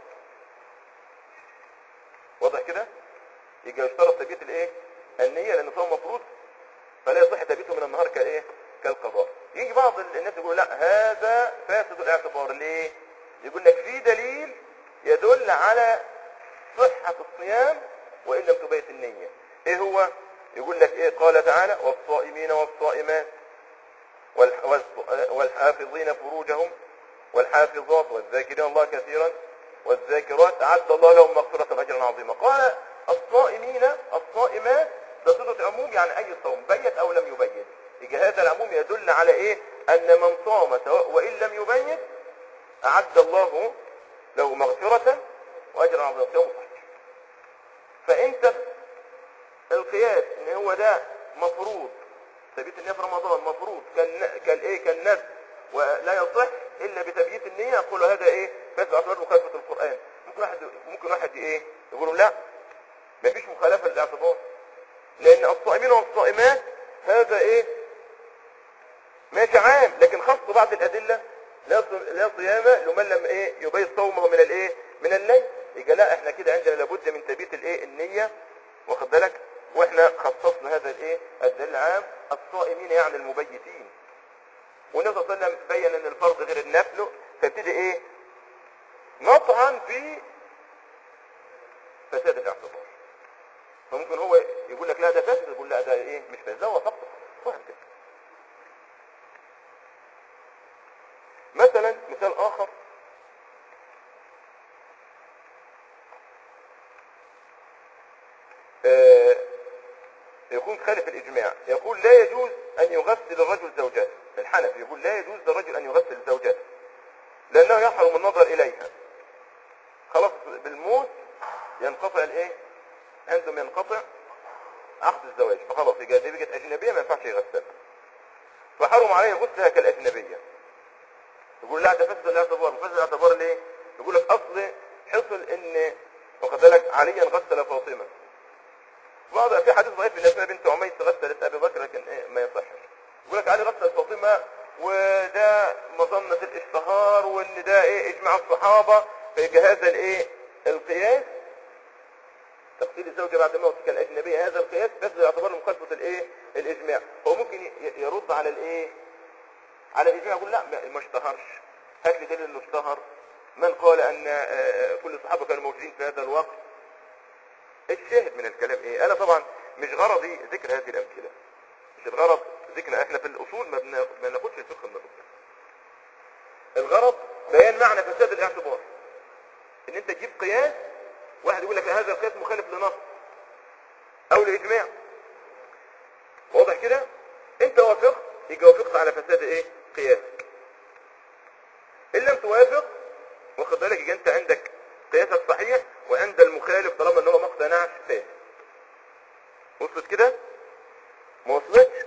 واضح كده يبقى يشترط تبييت الايه النية لانه صوم مفروض فلا يصح تبييته من النهار كايه كالقضاء يجي بعض الناس يقول لا هذا فاسد الاعتبار ليه يقول لك في دليل يدل على صحة الصيام وإن لم تبيت النية ايه هو يقول لك ايه قال تعالى والصائمين والصائمات والح- والص- والحافظين فروجهم والحافظات والذاكرين الله كثيرا والذاكرات أعد الله لهم مغفرة أجرا عظيما قال الصائمين الصائمات ده صيغة عموم يعني أي صوم بيت أو لم يبيت يجي هذا العموم يدل على إيه أن من صام سواء وإن لم يبيت أعد الله له مغفرة وأجرا عظيما صيامه صحيح فأنت القياس ان هو ده مفروض تبييت النية في رمضان مفروض كان كان ايه كان نذر ولا يصح الا بتبييت النية يقول هذا ايه فاسد اعتبار مخالفة القرآن ممكن واحد ممكن واحد ايه يقولوا لا مفيش مخالفة للاعتبار لان الصائمين والصائمات هذا ايه ماشي عام لكن خاص بعض الادلة لا ص- لا صيام لمن لم ايه يبيت صومه من الايه من الليل يبقى لا احنا كده عندنا لابد من تبييت الايه النية واخد بالك واحنا خصصنا هذا الايه الدليل العام الصائمين يعني المبيتين والنبي صلى الله عليه وسلم بين ان الفرض غير النفل فابتدي ايه نطعن في فساد الاعتبار فممكن هو يقول لك لا ده فاسد يقول لا ده ايه مش فاسد ده هو فقط فهم كده مثلا مثال اخر آه، يكون خالف الإجماع يقول لا يجوز أن يغسل الرجل زوجته الحنفي يقول لا يجوز للرجل أن يغسل زوجته لأنه يحرم النظر إليها خلاص بالموت ينقطع الإيه عندهم ينقطع عقد الزواج فخلاص يبقى دي بقت أجنبية ما ينفعش يغسلها فحرم عليه غسلها كالأجنبية يقول لا ده فسد الاعتبار فسد الاعتبار ليه يقول لك اصل حصل ان واخد بالك عليا غسل فاطمه بعض في حديث ضعيف ان اسماء بنت عميس غسلت ابي بكر لكن إيه ما يصحش يقول لك علي غسل فاطمه وده مظنه الاشتهار وان ده ايه اجماع الصحابه في هذا الايه القياس تغسيل الزوجة بعد موتك الأجنبية هذا القياس بس يعتبر مخالفة الإيه؟ الإجماع هو ممكن ي- يرد على الإيه؟ على الإجماع يقول لا ما- ما اشتهرش هات لي دليل إنه اشتهر من قال أن آه، آه، كل الصحابة كانوا موجودين في هذا الوقت الشاهد من الكلام إيه؟ أنا طبعا مش غرضي ذكر هذه الأمثلة مش الغرض ذكر احنا في الأصول ما بنا- ما بناخدش الفقه النظري الغرض بيان معنى فساد الاعتبار ان انت تجيب قياس واحد يقول لك هذا القياس مخالف لنص او لاجماع واضح كده انت وافقت يبقى وافقت على فساد ايه قياسك ان لم توافق واخد بالك يبقى انت عندك قياسك صحيح وعند المخالف طالما ان هو ما اقتنعش فاسد وصلت كده ما وصلتش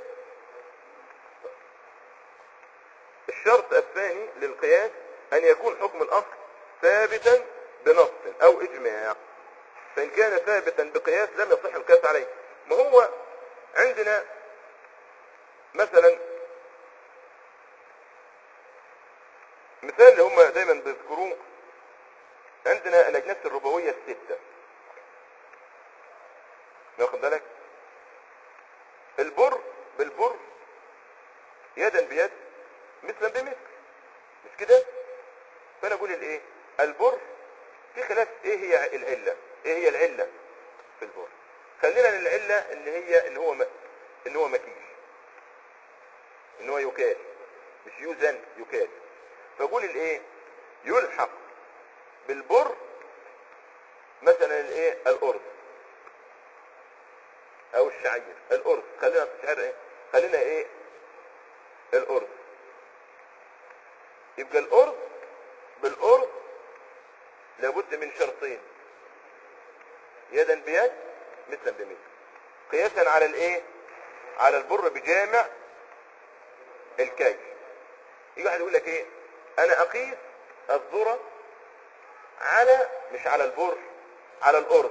الشرط الثاني للقياس أن يكون حكم الأصل ثابتا بنص أو إجماع فإن كان ثابتا بقياس لم يصح القياس عليه ما هو عندنا مثلا مثال اللي هم دايما بيذكروه عندنا الأجناس الربوية الستة واخد بالك البر بالبر يدا بيد مثلا بمثل مش كده فانا اقول الايه البر في خلاف ايه هي العله ايه هي العله في البر خلينا للعله ان هي ان هو م... ان هو مكيل ان هو يكال مش يوزن يكال فاقول الايه يلحق بالبر مثلا الايه الارز او الشعير الارز خلينا في الشعير ايه خلينا ايه الارز يبقى الارز بالارز لابد من شرطين يدا بيد مثلا بمثل قياسا على الايه على البر بجامع الكيل يجي واحد يقول لك ايه انا اقيس الذره على مش على البر على الارز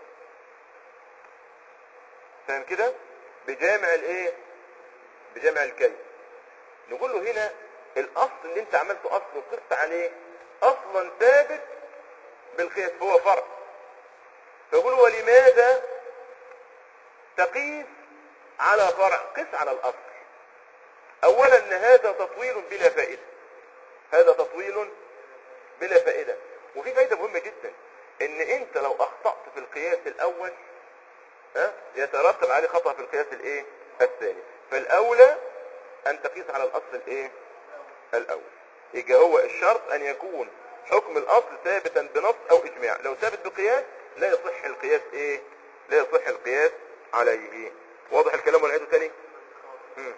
فاهم كده بجامع الايه بجامع الكيل نقول له هنا الاصل اللي انت عملته اصل وقست عليه اصلا ثابت بالقياس هو فرع فيقول ولماذا تقيس على فرع قس على الاصل اولا ان هذا تطويل بلا فائده هذا تطويل بلا فائده وفي فائده مهمه جدا ان انت لو اخطات في القياس الاول ها يترتب عليه خطأ في القياس الايه الثاني فالاولى ان تقيس على الاصل الايه الاول يبقى هو الشرط ان يكون حكم الاصل ثابتا بنص او اجماع لو ثابت بقياس لا يصح القياس ايه لا يصح القياس عليه واضح الكلام ولا نعيده تاني مم.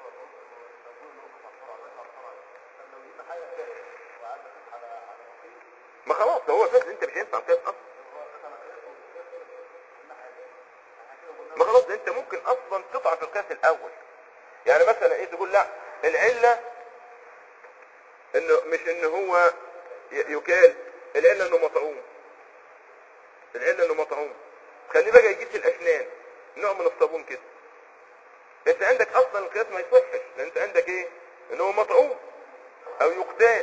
ما خلاص ده هو فاسد انت مش هينفع قياس اصلا ما خلاص ده انت ممكن اصلا تقع في القياس الاول يعني مثلا ايه تقول لا العله انه مش ان هو ي- يكال العله انه مطعوم العله انه مطعوم خليه بقى يجيب الاسنان نوع من الصابون كده انت عندك اصلا القياس ما يصحش لان انت عندك ايه ان هو مطعوم او يقتات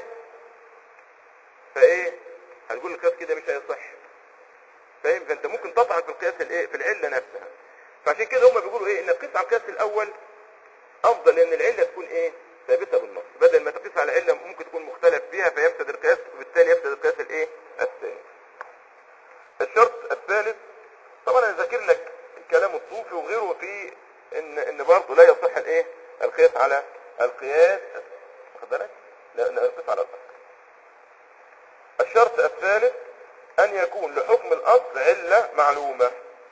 فايه هتقول القياس كده مش هيصح فاهم فانت ممكن تطعن في القياس الايه في العله نفسها فعشان كده هم بيقولوا ايه ان القياس على القياس الاول افضل لان العله تكون ايه ثابته بالنص بدل ما تقيس على عله ممكن تكون مختلف فيها فيفسد القياس وبالتالي يفسد القياس الايه الثاني الشرط الثالث طبعا انا ذاكر لك كلام الصوفي وغيره في ان ان برضه لا يصح الايه القياس على القياس واخد بالك لا لا القياس على الاصل الشرط الثالث ان يكون لحكم الاصل عله معلومه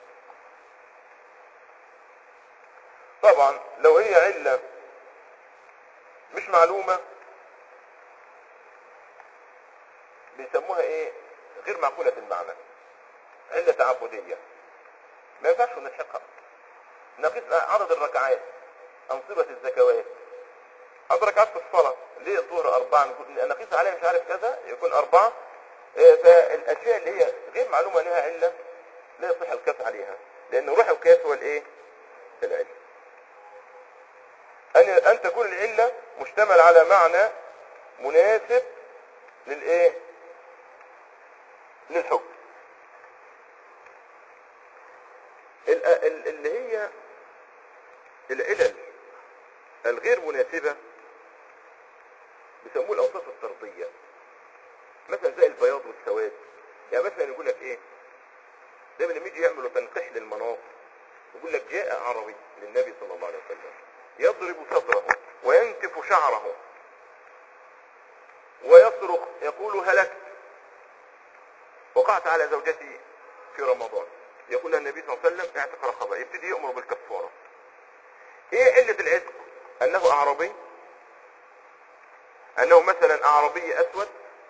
طبعا لو هي علة مش معلومة بيسموها ايه غير معقولة المعنى علة تعبدية ما ينفعش نلحقها نقيس عدد الركعات أنصبة الزكوات عدد ركعات في الصلاة ليه الظهر أربعة نقول أنا قيس عليها مش عارف كذا يكون أربعة آه، فالأشياء اللي هي غير معلومة لها علة لا يصح القياس عليها لأن روح القياس هو الإيه؟ العلة أن أن تكون العلة مشتمل على معنى مناسب للإيه؟ للحكم ال- ال- اللي هي العلل الغير مناسبة بيسموه الأوصاف الطردية مثلا زي البياض والسواد يعني مثلا يقول لك ايه دايما لما يجي يعملوا تنقيح للمناط يقول لك جاء عربي للنبي صلى الله عليه وسلم يضرب صدره وينتف شعره ويصرخ يقول هلكت وقعت على زوجتي في رمضان يقول لها النبي صلى الله عليه وسلم اعتق رقبه يبتدي يأمر بالكفارة ايه علة العتق انه اعرابي انه مثلا اعرابي اسود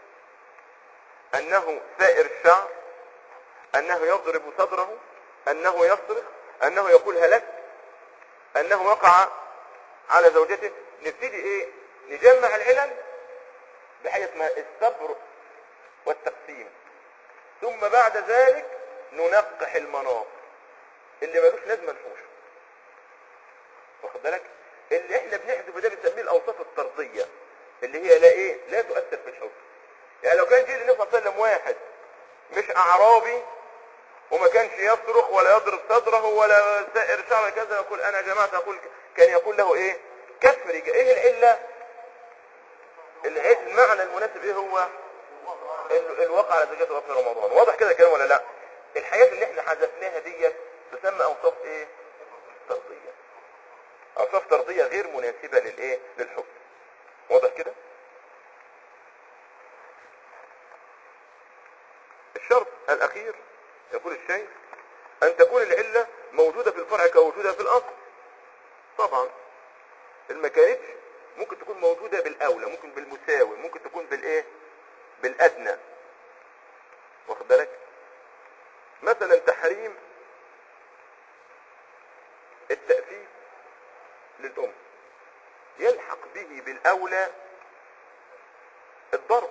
انه ثائر الشعر انه يضرب صدره انه يصرخ انه يقول هلكت انه وقع على زوجته نبتدي ايه نجمع العلل بحاجه اسمها الصبر والتقسيم ثم بعد ذلك ننقح المناط اللي ملوش لازمه نحوشه واخد بالك اللي احنا بنحذفه ده بنسميه الاوصاف الطرديه اللي هي لا ايه لا تؤثر في الحكم يعني لو كان جه النبي صلى الله عليه وسلم واحد مش اعرابي وما كانش يصرخ ولا يضرب صدره ولا سائر شعره كذا يقول انا يا جماعه اقول كان يقول له ايه كفر ايه العله العله المعنى المناسب ايه هو ال- الواقع على زكاه في رمضان واضح كده الكلام ولا لا الحاجات اللي احنا حذفناها ديت تسمى اوصاف ايه طرديه اوصاف طرديه غير مناسبه للايه للحكم واضح كده الشرط الاخير يقول الشيخ ان تكون العله موجوده في الفرع كوجودها في الاصل طبعا ما كانتش ممكن تكون موجوده بالاولى ممكن بالمساوي ممكن تكون بالايه بالادنى واخد بالك مثلا تحريم التأفيف للأم يلحق به بالأولى الضرب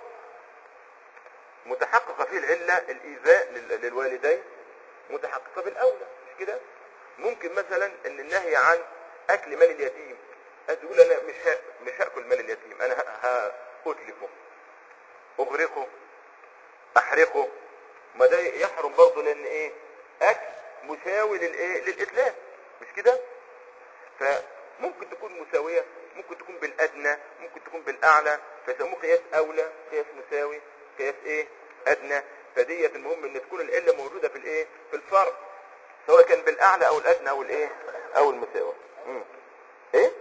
متحققة فيه العلة الإيذاء لل- للوالدين متحققة بالأولى مش كده ممكن مثلا ان النهي عن أكل مال اليتيم تقول أنا مش ها مش هأكل مال اليتيم أنا ه- هأتلفه أغرقه أحرقه ما ده يحرم برضه لأن إيه أكل مساوي للإيه للإتلاف مش كده فممكن تكون مساوية ممكن تكون بالأدنى ممكن تكون بالأعلى فيسموه قياس أولى قياس مساوي قياس إيه أدنى فديت المهم إن تكون العلة موجودة في الإيه في الفرق سواء كان بالأعلى أو الأدنى أو الإيه أو المساوي مم. إيه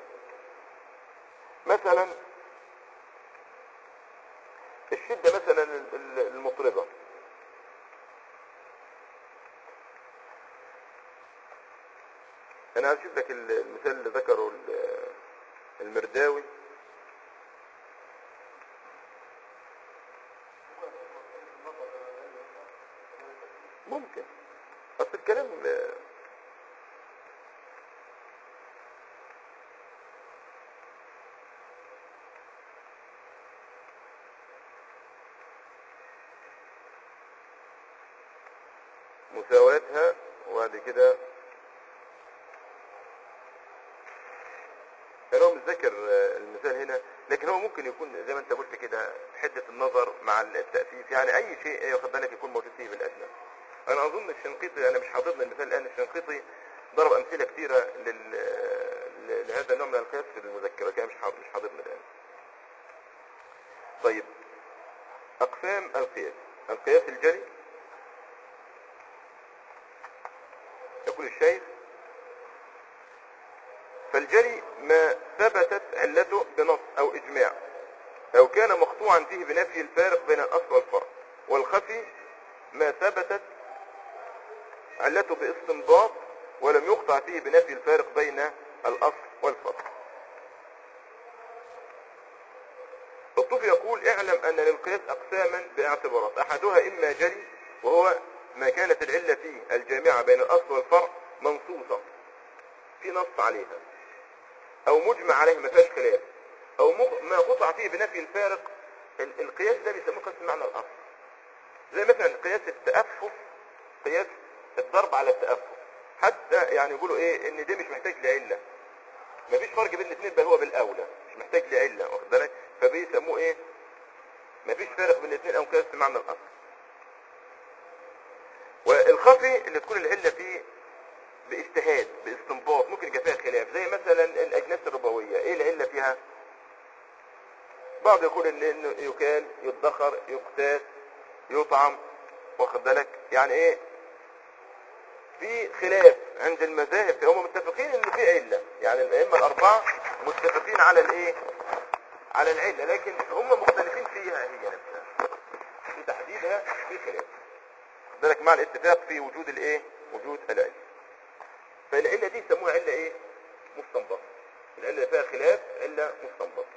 مثلا الشدة مثلا ال- ال- المطربة انا هشوف لك ال- المثال اللي ذكره ال- المرداوي ممكن اصل الكلام آه، مساواتها وبعد كده كان هو مش ذاكر آه، المثال هنا لكن هو ممكن يكون زي ما انت قلت كده حدة النظر مع التأسيس يعني اي شيء ياخد بالك يكون موجود فيه بالادنى انا اظن الشنقيطي انا مش حاضرني المثال الان الشنقيطي ضرب امثله كثيره لل... ل- لهذا النوع من القياس في المذكره كان مش حاضر مش حاضرني الان طيب اقسام القياس القياس الجلي يقول الشيخ فالجلي ما ثبتت علته بنص او اجماع او كان مقطوعا فيه بنفي الفارق بين الاصل والفرع والخفي ما ثبتت علته باستنباط ولم يقطع فيه بنفي الفارق بين الاصل والفرع الطوفي يقول اعلم ان للقياس اقساما باعتبارات احدها اما جلي وهو ما كانت العلة فيه الجامعة بين الاصل والفرع منصوصة في نص عليها او مجمع عليه ما فيهاش خلاف او مق- ما قطع فيه بنفي الفارق ال- القياس ده بيسموه قياس المعنى الاصل زي مثلا قياس التأفف قياس الضرب على التأفف حتى يعني يقولوا ايه ان ده مش محتاج لعلة مفيش فرق بين الاثنين بل هو بالاولى مش محتاج لعلة واخد بالك فبيسموه ايه مفيش فارق بين الاثنين او قياس المعنى الاصل والخفي اللي تكون العلة فيه باجتهاد باستنباط ممكن يبقى فيها خلاف زي مثلا الاجناس الربويه ايه العله فيها بعض يقول ان انه يكال يدخر يقتات يطعم واخد بالك يعني ايه في خلاف عند المذاهب هم متفقين ان في عله يعني الائمه الاربعه متفقين على الايه على العله لكن هم مختلفين فيها هي نفسها في تحديدها في خلاف واخد بالك مع الاتفاق في وجود الايه وجود العله فالعلة دي يسموها علة ايه مستنبطة العلة اللي فيها خلاف علة مستنبطة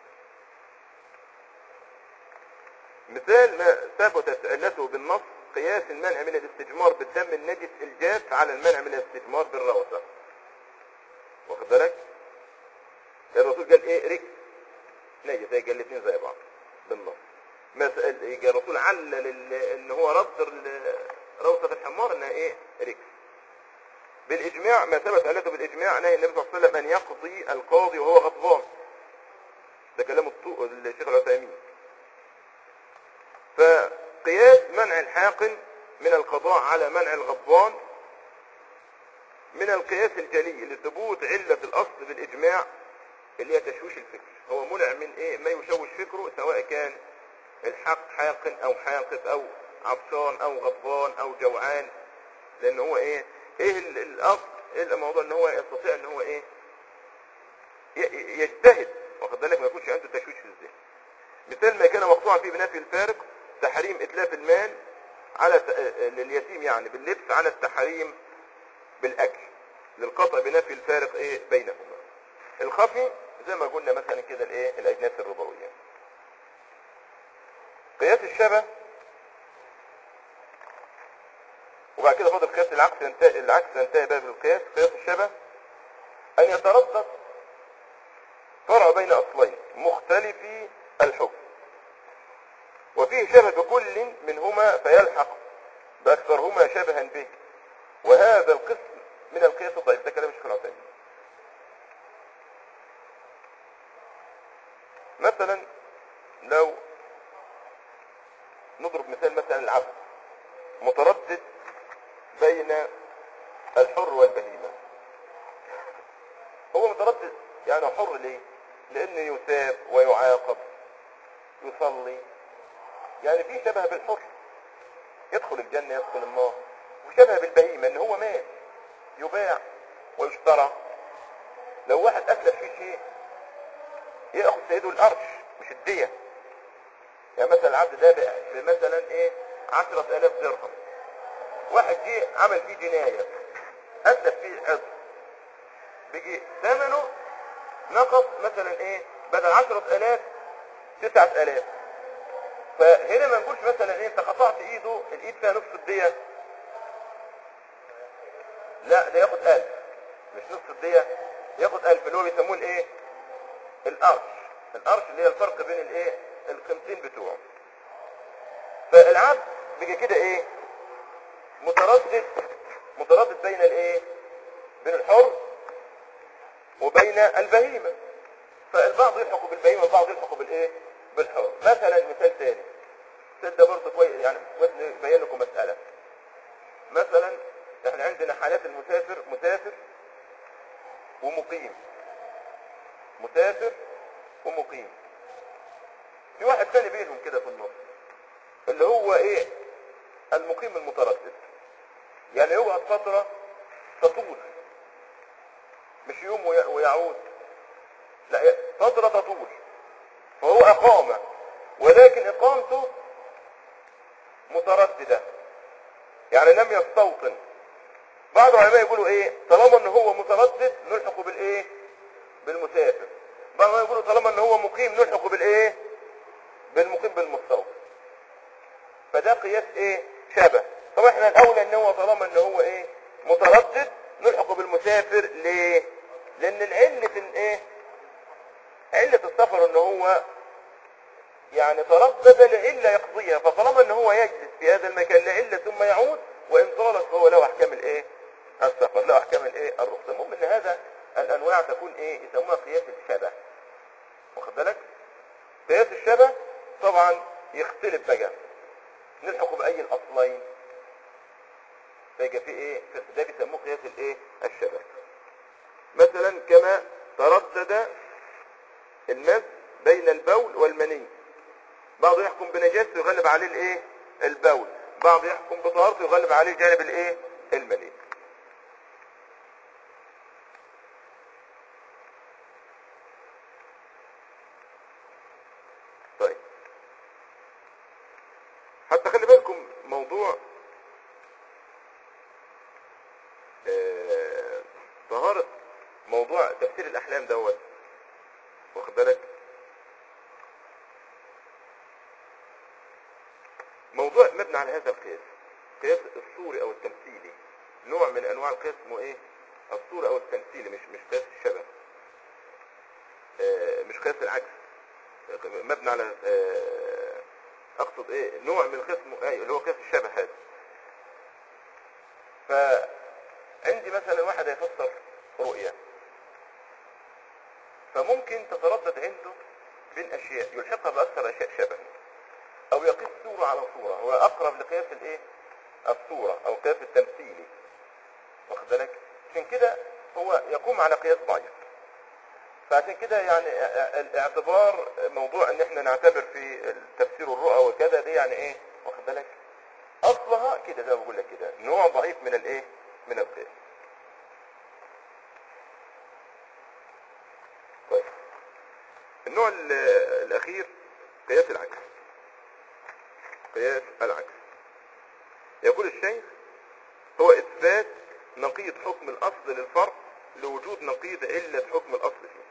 مثال ما ثبتت علته بالنص قياس المنع من الاستجمار بالدم النجس الجاف على المنع من الاستجمار بالروثة واخد بالك الرسول قال ايه ركس نجس هي قال الاثنين زي بعض بالنص مثل يجي الرسول علل ال- ان هو رد ال- روثة الحمار انها ايه ركس بالإجماع ما ثبت علته بالإجماع نهي النبي صلى الله عليه وسلم أن يقضي القاضي وهو غضبان ده كلام الطو... الشيخ العثيمين فقياس منع الحاقن من القضاء على منع الغضبان من القياس الجلي لثبوت علة الأصل بالإجماع اللي هي تشويش الفكر هو منع من إيه ما يشوش فكره سواء كان الحق حاقن أو حاقد أو عطشان أو غضبان أو جوعان لأن هو إيه ايه ال- الاصل ايه الموضوع ان هو يستطيع ان هو ايه ي- يجتهد واخد بالك ما يكونش عنده تشويش في الذهن مثال ما كان مقطوعا فيه بنفي الفارق تحريم اتلاف المال على ت- آه، لليتيم يعني باللبس على التحريم بالاكل للقطع بنفي الفارق ايه بينهما الخفي زي ما قلنا مثلا كده الايه الاجناس الربويه قياس الشبه وبعد كده فاضل قياس العكس ينتهي العكس ينتهي باب القياس قياس الشبه ان يتردد فرع بين اصلين مختلفي الحكم وفيه شبه بكل منهما فيلحق باكثرهما شبها به وهذا القسم من القياس الضعيف ده كلام الشيخ العثيمين مثلا لو نضرب مثال مثلا العبد متردد بين الحر والبهيمة هو متردد يعني حر ليه لانه يثاب ويعاقب يصلي يعني في شبه بالحر يدخل الجنة يدخل النار وشبه بالبهيمة ان هو مال يباع ويشترى لو واحد اتلف فيه شيء ياخذ سيده القرش مش الدية يعني مثلا العبد ده بقى بمثلا ايه عشرة الاف درهم واحد جه عمل فيه جناية أتلف فيه عضو بيجي ثمنه نقص مثلا ايه بدل عشرة الاف تسعة الاف فهنا ما نقولش مثلا ايه انت قطعت ايده الايد فيها نصف الدية لا ده ياخد الف مش نصف الدية ياخد الف اللي هو بيسموه الايه القرش القرش اللي هي الفرق بين الايه القيمتين بتوعه فالعبد بيجي كده ايه متردد متردد بين الايه بين الحر وبين البهيمة فالبعض يلحق بالبهيمة والبعض يلحق بالايه بالحر مثلا مثال ثاني المثال ده برضه كويس يعني كويس يبين لكم مسألة مثلا احنا عندنا حالات المسافر مسافر ومقيم مسافر ومقيم في واحد ثاني بينهم كده في النص اللي هو ايه المقيم المتردد يعني يقعد فترة تطول مش يوم وي- ويعود لا ي- فترة تطول فهو أقام ولكن إقامته مترددة يعني لم يستوطن بعض العلماء يقولوا ايه طالما ان هو متردد نلحقه بالايه بالمسافر بعض العلماء يقولوا طالما ان هو مقيم نلحقه بالايه بالمقيم بالمستوطن فده قياس ايه شبه طبعا احنا الاولى ان هو طالما ان هو ايه متردد نلحقه بالمسافر ليه لان العلة الايه علة السفر ان هو يعني تردد لعلة يقضيها فطالما ان هو يجلس في هذا المكان لعلة ثم يعود وان طالت فهو له احكام الايه السفر له احكام الايه الرخصة المهم ان هذا الانواع تكون ايه يسموها قياس الشبه واخد بالك قياس الشبه طبعا يختلف بقى نلحق باي الاصلين فيبقى في ايه ده بيسموه قياس الايه الشبه مثلا كما تردد المس بين البول والمني بعض يحكم بنجاسته يغلب عليه الايه البول بعض يحكم بطهارته يغلب عليه جانب الايه المني طيب حتى خلي بالكم موضوع آه، طهارة موضوع تفسير الأحلام دوت واخد بالك موضوع مبني على هذا القياس قياس الصوري أو التمثيلي نوع من أنواع القياس اسمه إيه الصوري أو التمثيلي مش مش قياس الشبه آه، مش قياس العكس مبني على آه، اقصد ايه نوع من القياس م- ايوه اللي هو قياس الشبه هذا فعندي مثلا واحد هيفسر رؤيا فممكن تتردد عنده بين اشياء يلحقها باكثر اشياء شبه او يقيس صورة على صورة هو اقرب لقياس الايه الصورة او قياس التمثيلي واخد بالك عشان كده هو يقوم على قياس ضعيف فعشان كده يعني الاعتبار موضوع ان احنا نعتبر في تفسير الرؤى وكذا دي يعني ايه واخد بالك اصلها كده زي ما بقول لك كده نوع ضعيف من الايه من القياس طيب النوع ال- الاخير قياس العكس قياس العكس يقول الشيخ هو اثبات نقيض حكم الاصل للفرع لوجود نقيض علة حكم الاصل فيه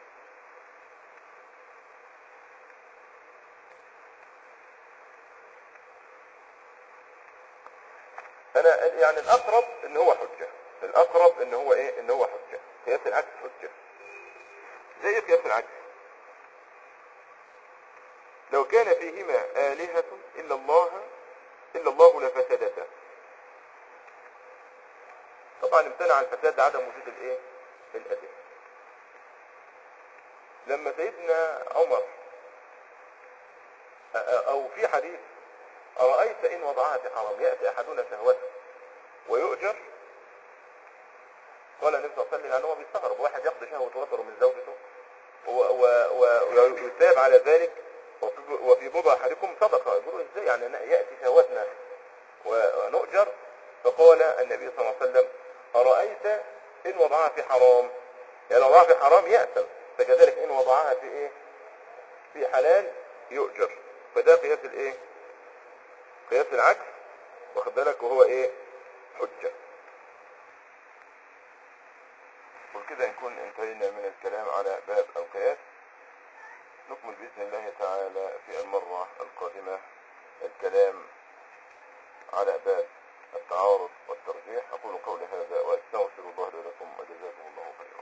انا يعني الاقرب ان هو حجة الاقرب ان هو ايه ان هو حجة قياس العكس حجة زي إيه قياس العكس لو كان فيهما آلهة إلا الله إلا الله لفسدتا طبعا امتنع الفساد عدم وجود الايه الأدلة لما سيدنا عمر أ- أ- او في حديث أرأيت إن وضعها في حرام يأتي أحدنا شهوته ويؤجر قال النبي صلى الله عليه وسلم يعني هو بيستغرب واحد يقضي شهوة وتر من زوجته و- و- و- ويثاب على ذلك وفي- وفي بضع أحدكم صدقة يقولوا ازاي يعني أنا يأتي شهوتنا ونؤجر فقال النبي صلى الله عليه وسلم أرأيت إن وضعها في حرام يعني لو وضعها في حرام يأثم فكذلك إن وضعها في إيه في حلال يؤجر فده قياس الإيه قياس العكس واخد بالك وهو إيه حجة وكده نكون انتهينا من الكلام على باب القياس نكمل بإذن الله تعالى في المرة القادمة الكلام على باب التعارض والترجيح أقول قولي هذا وأستغفر الله لي ولكم وجزاكم الله خيرا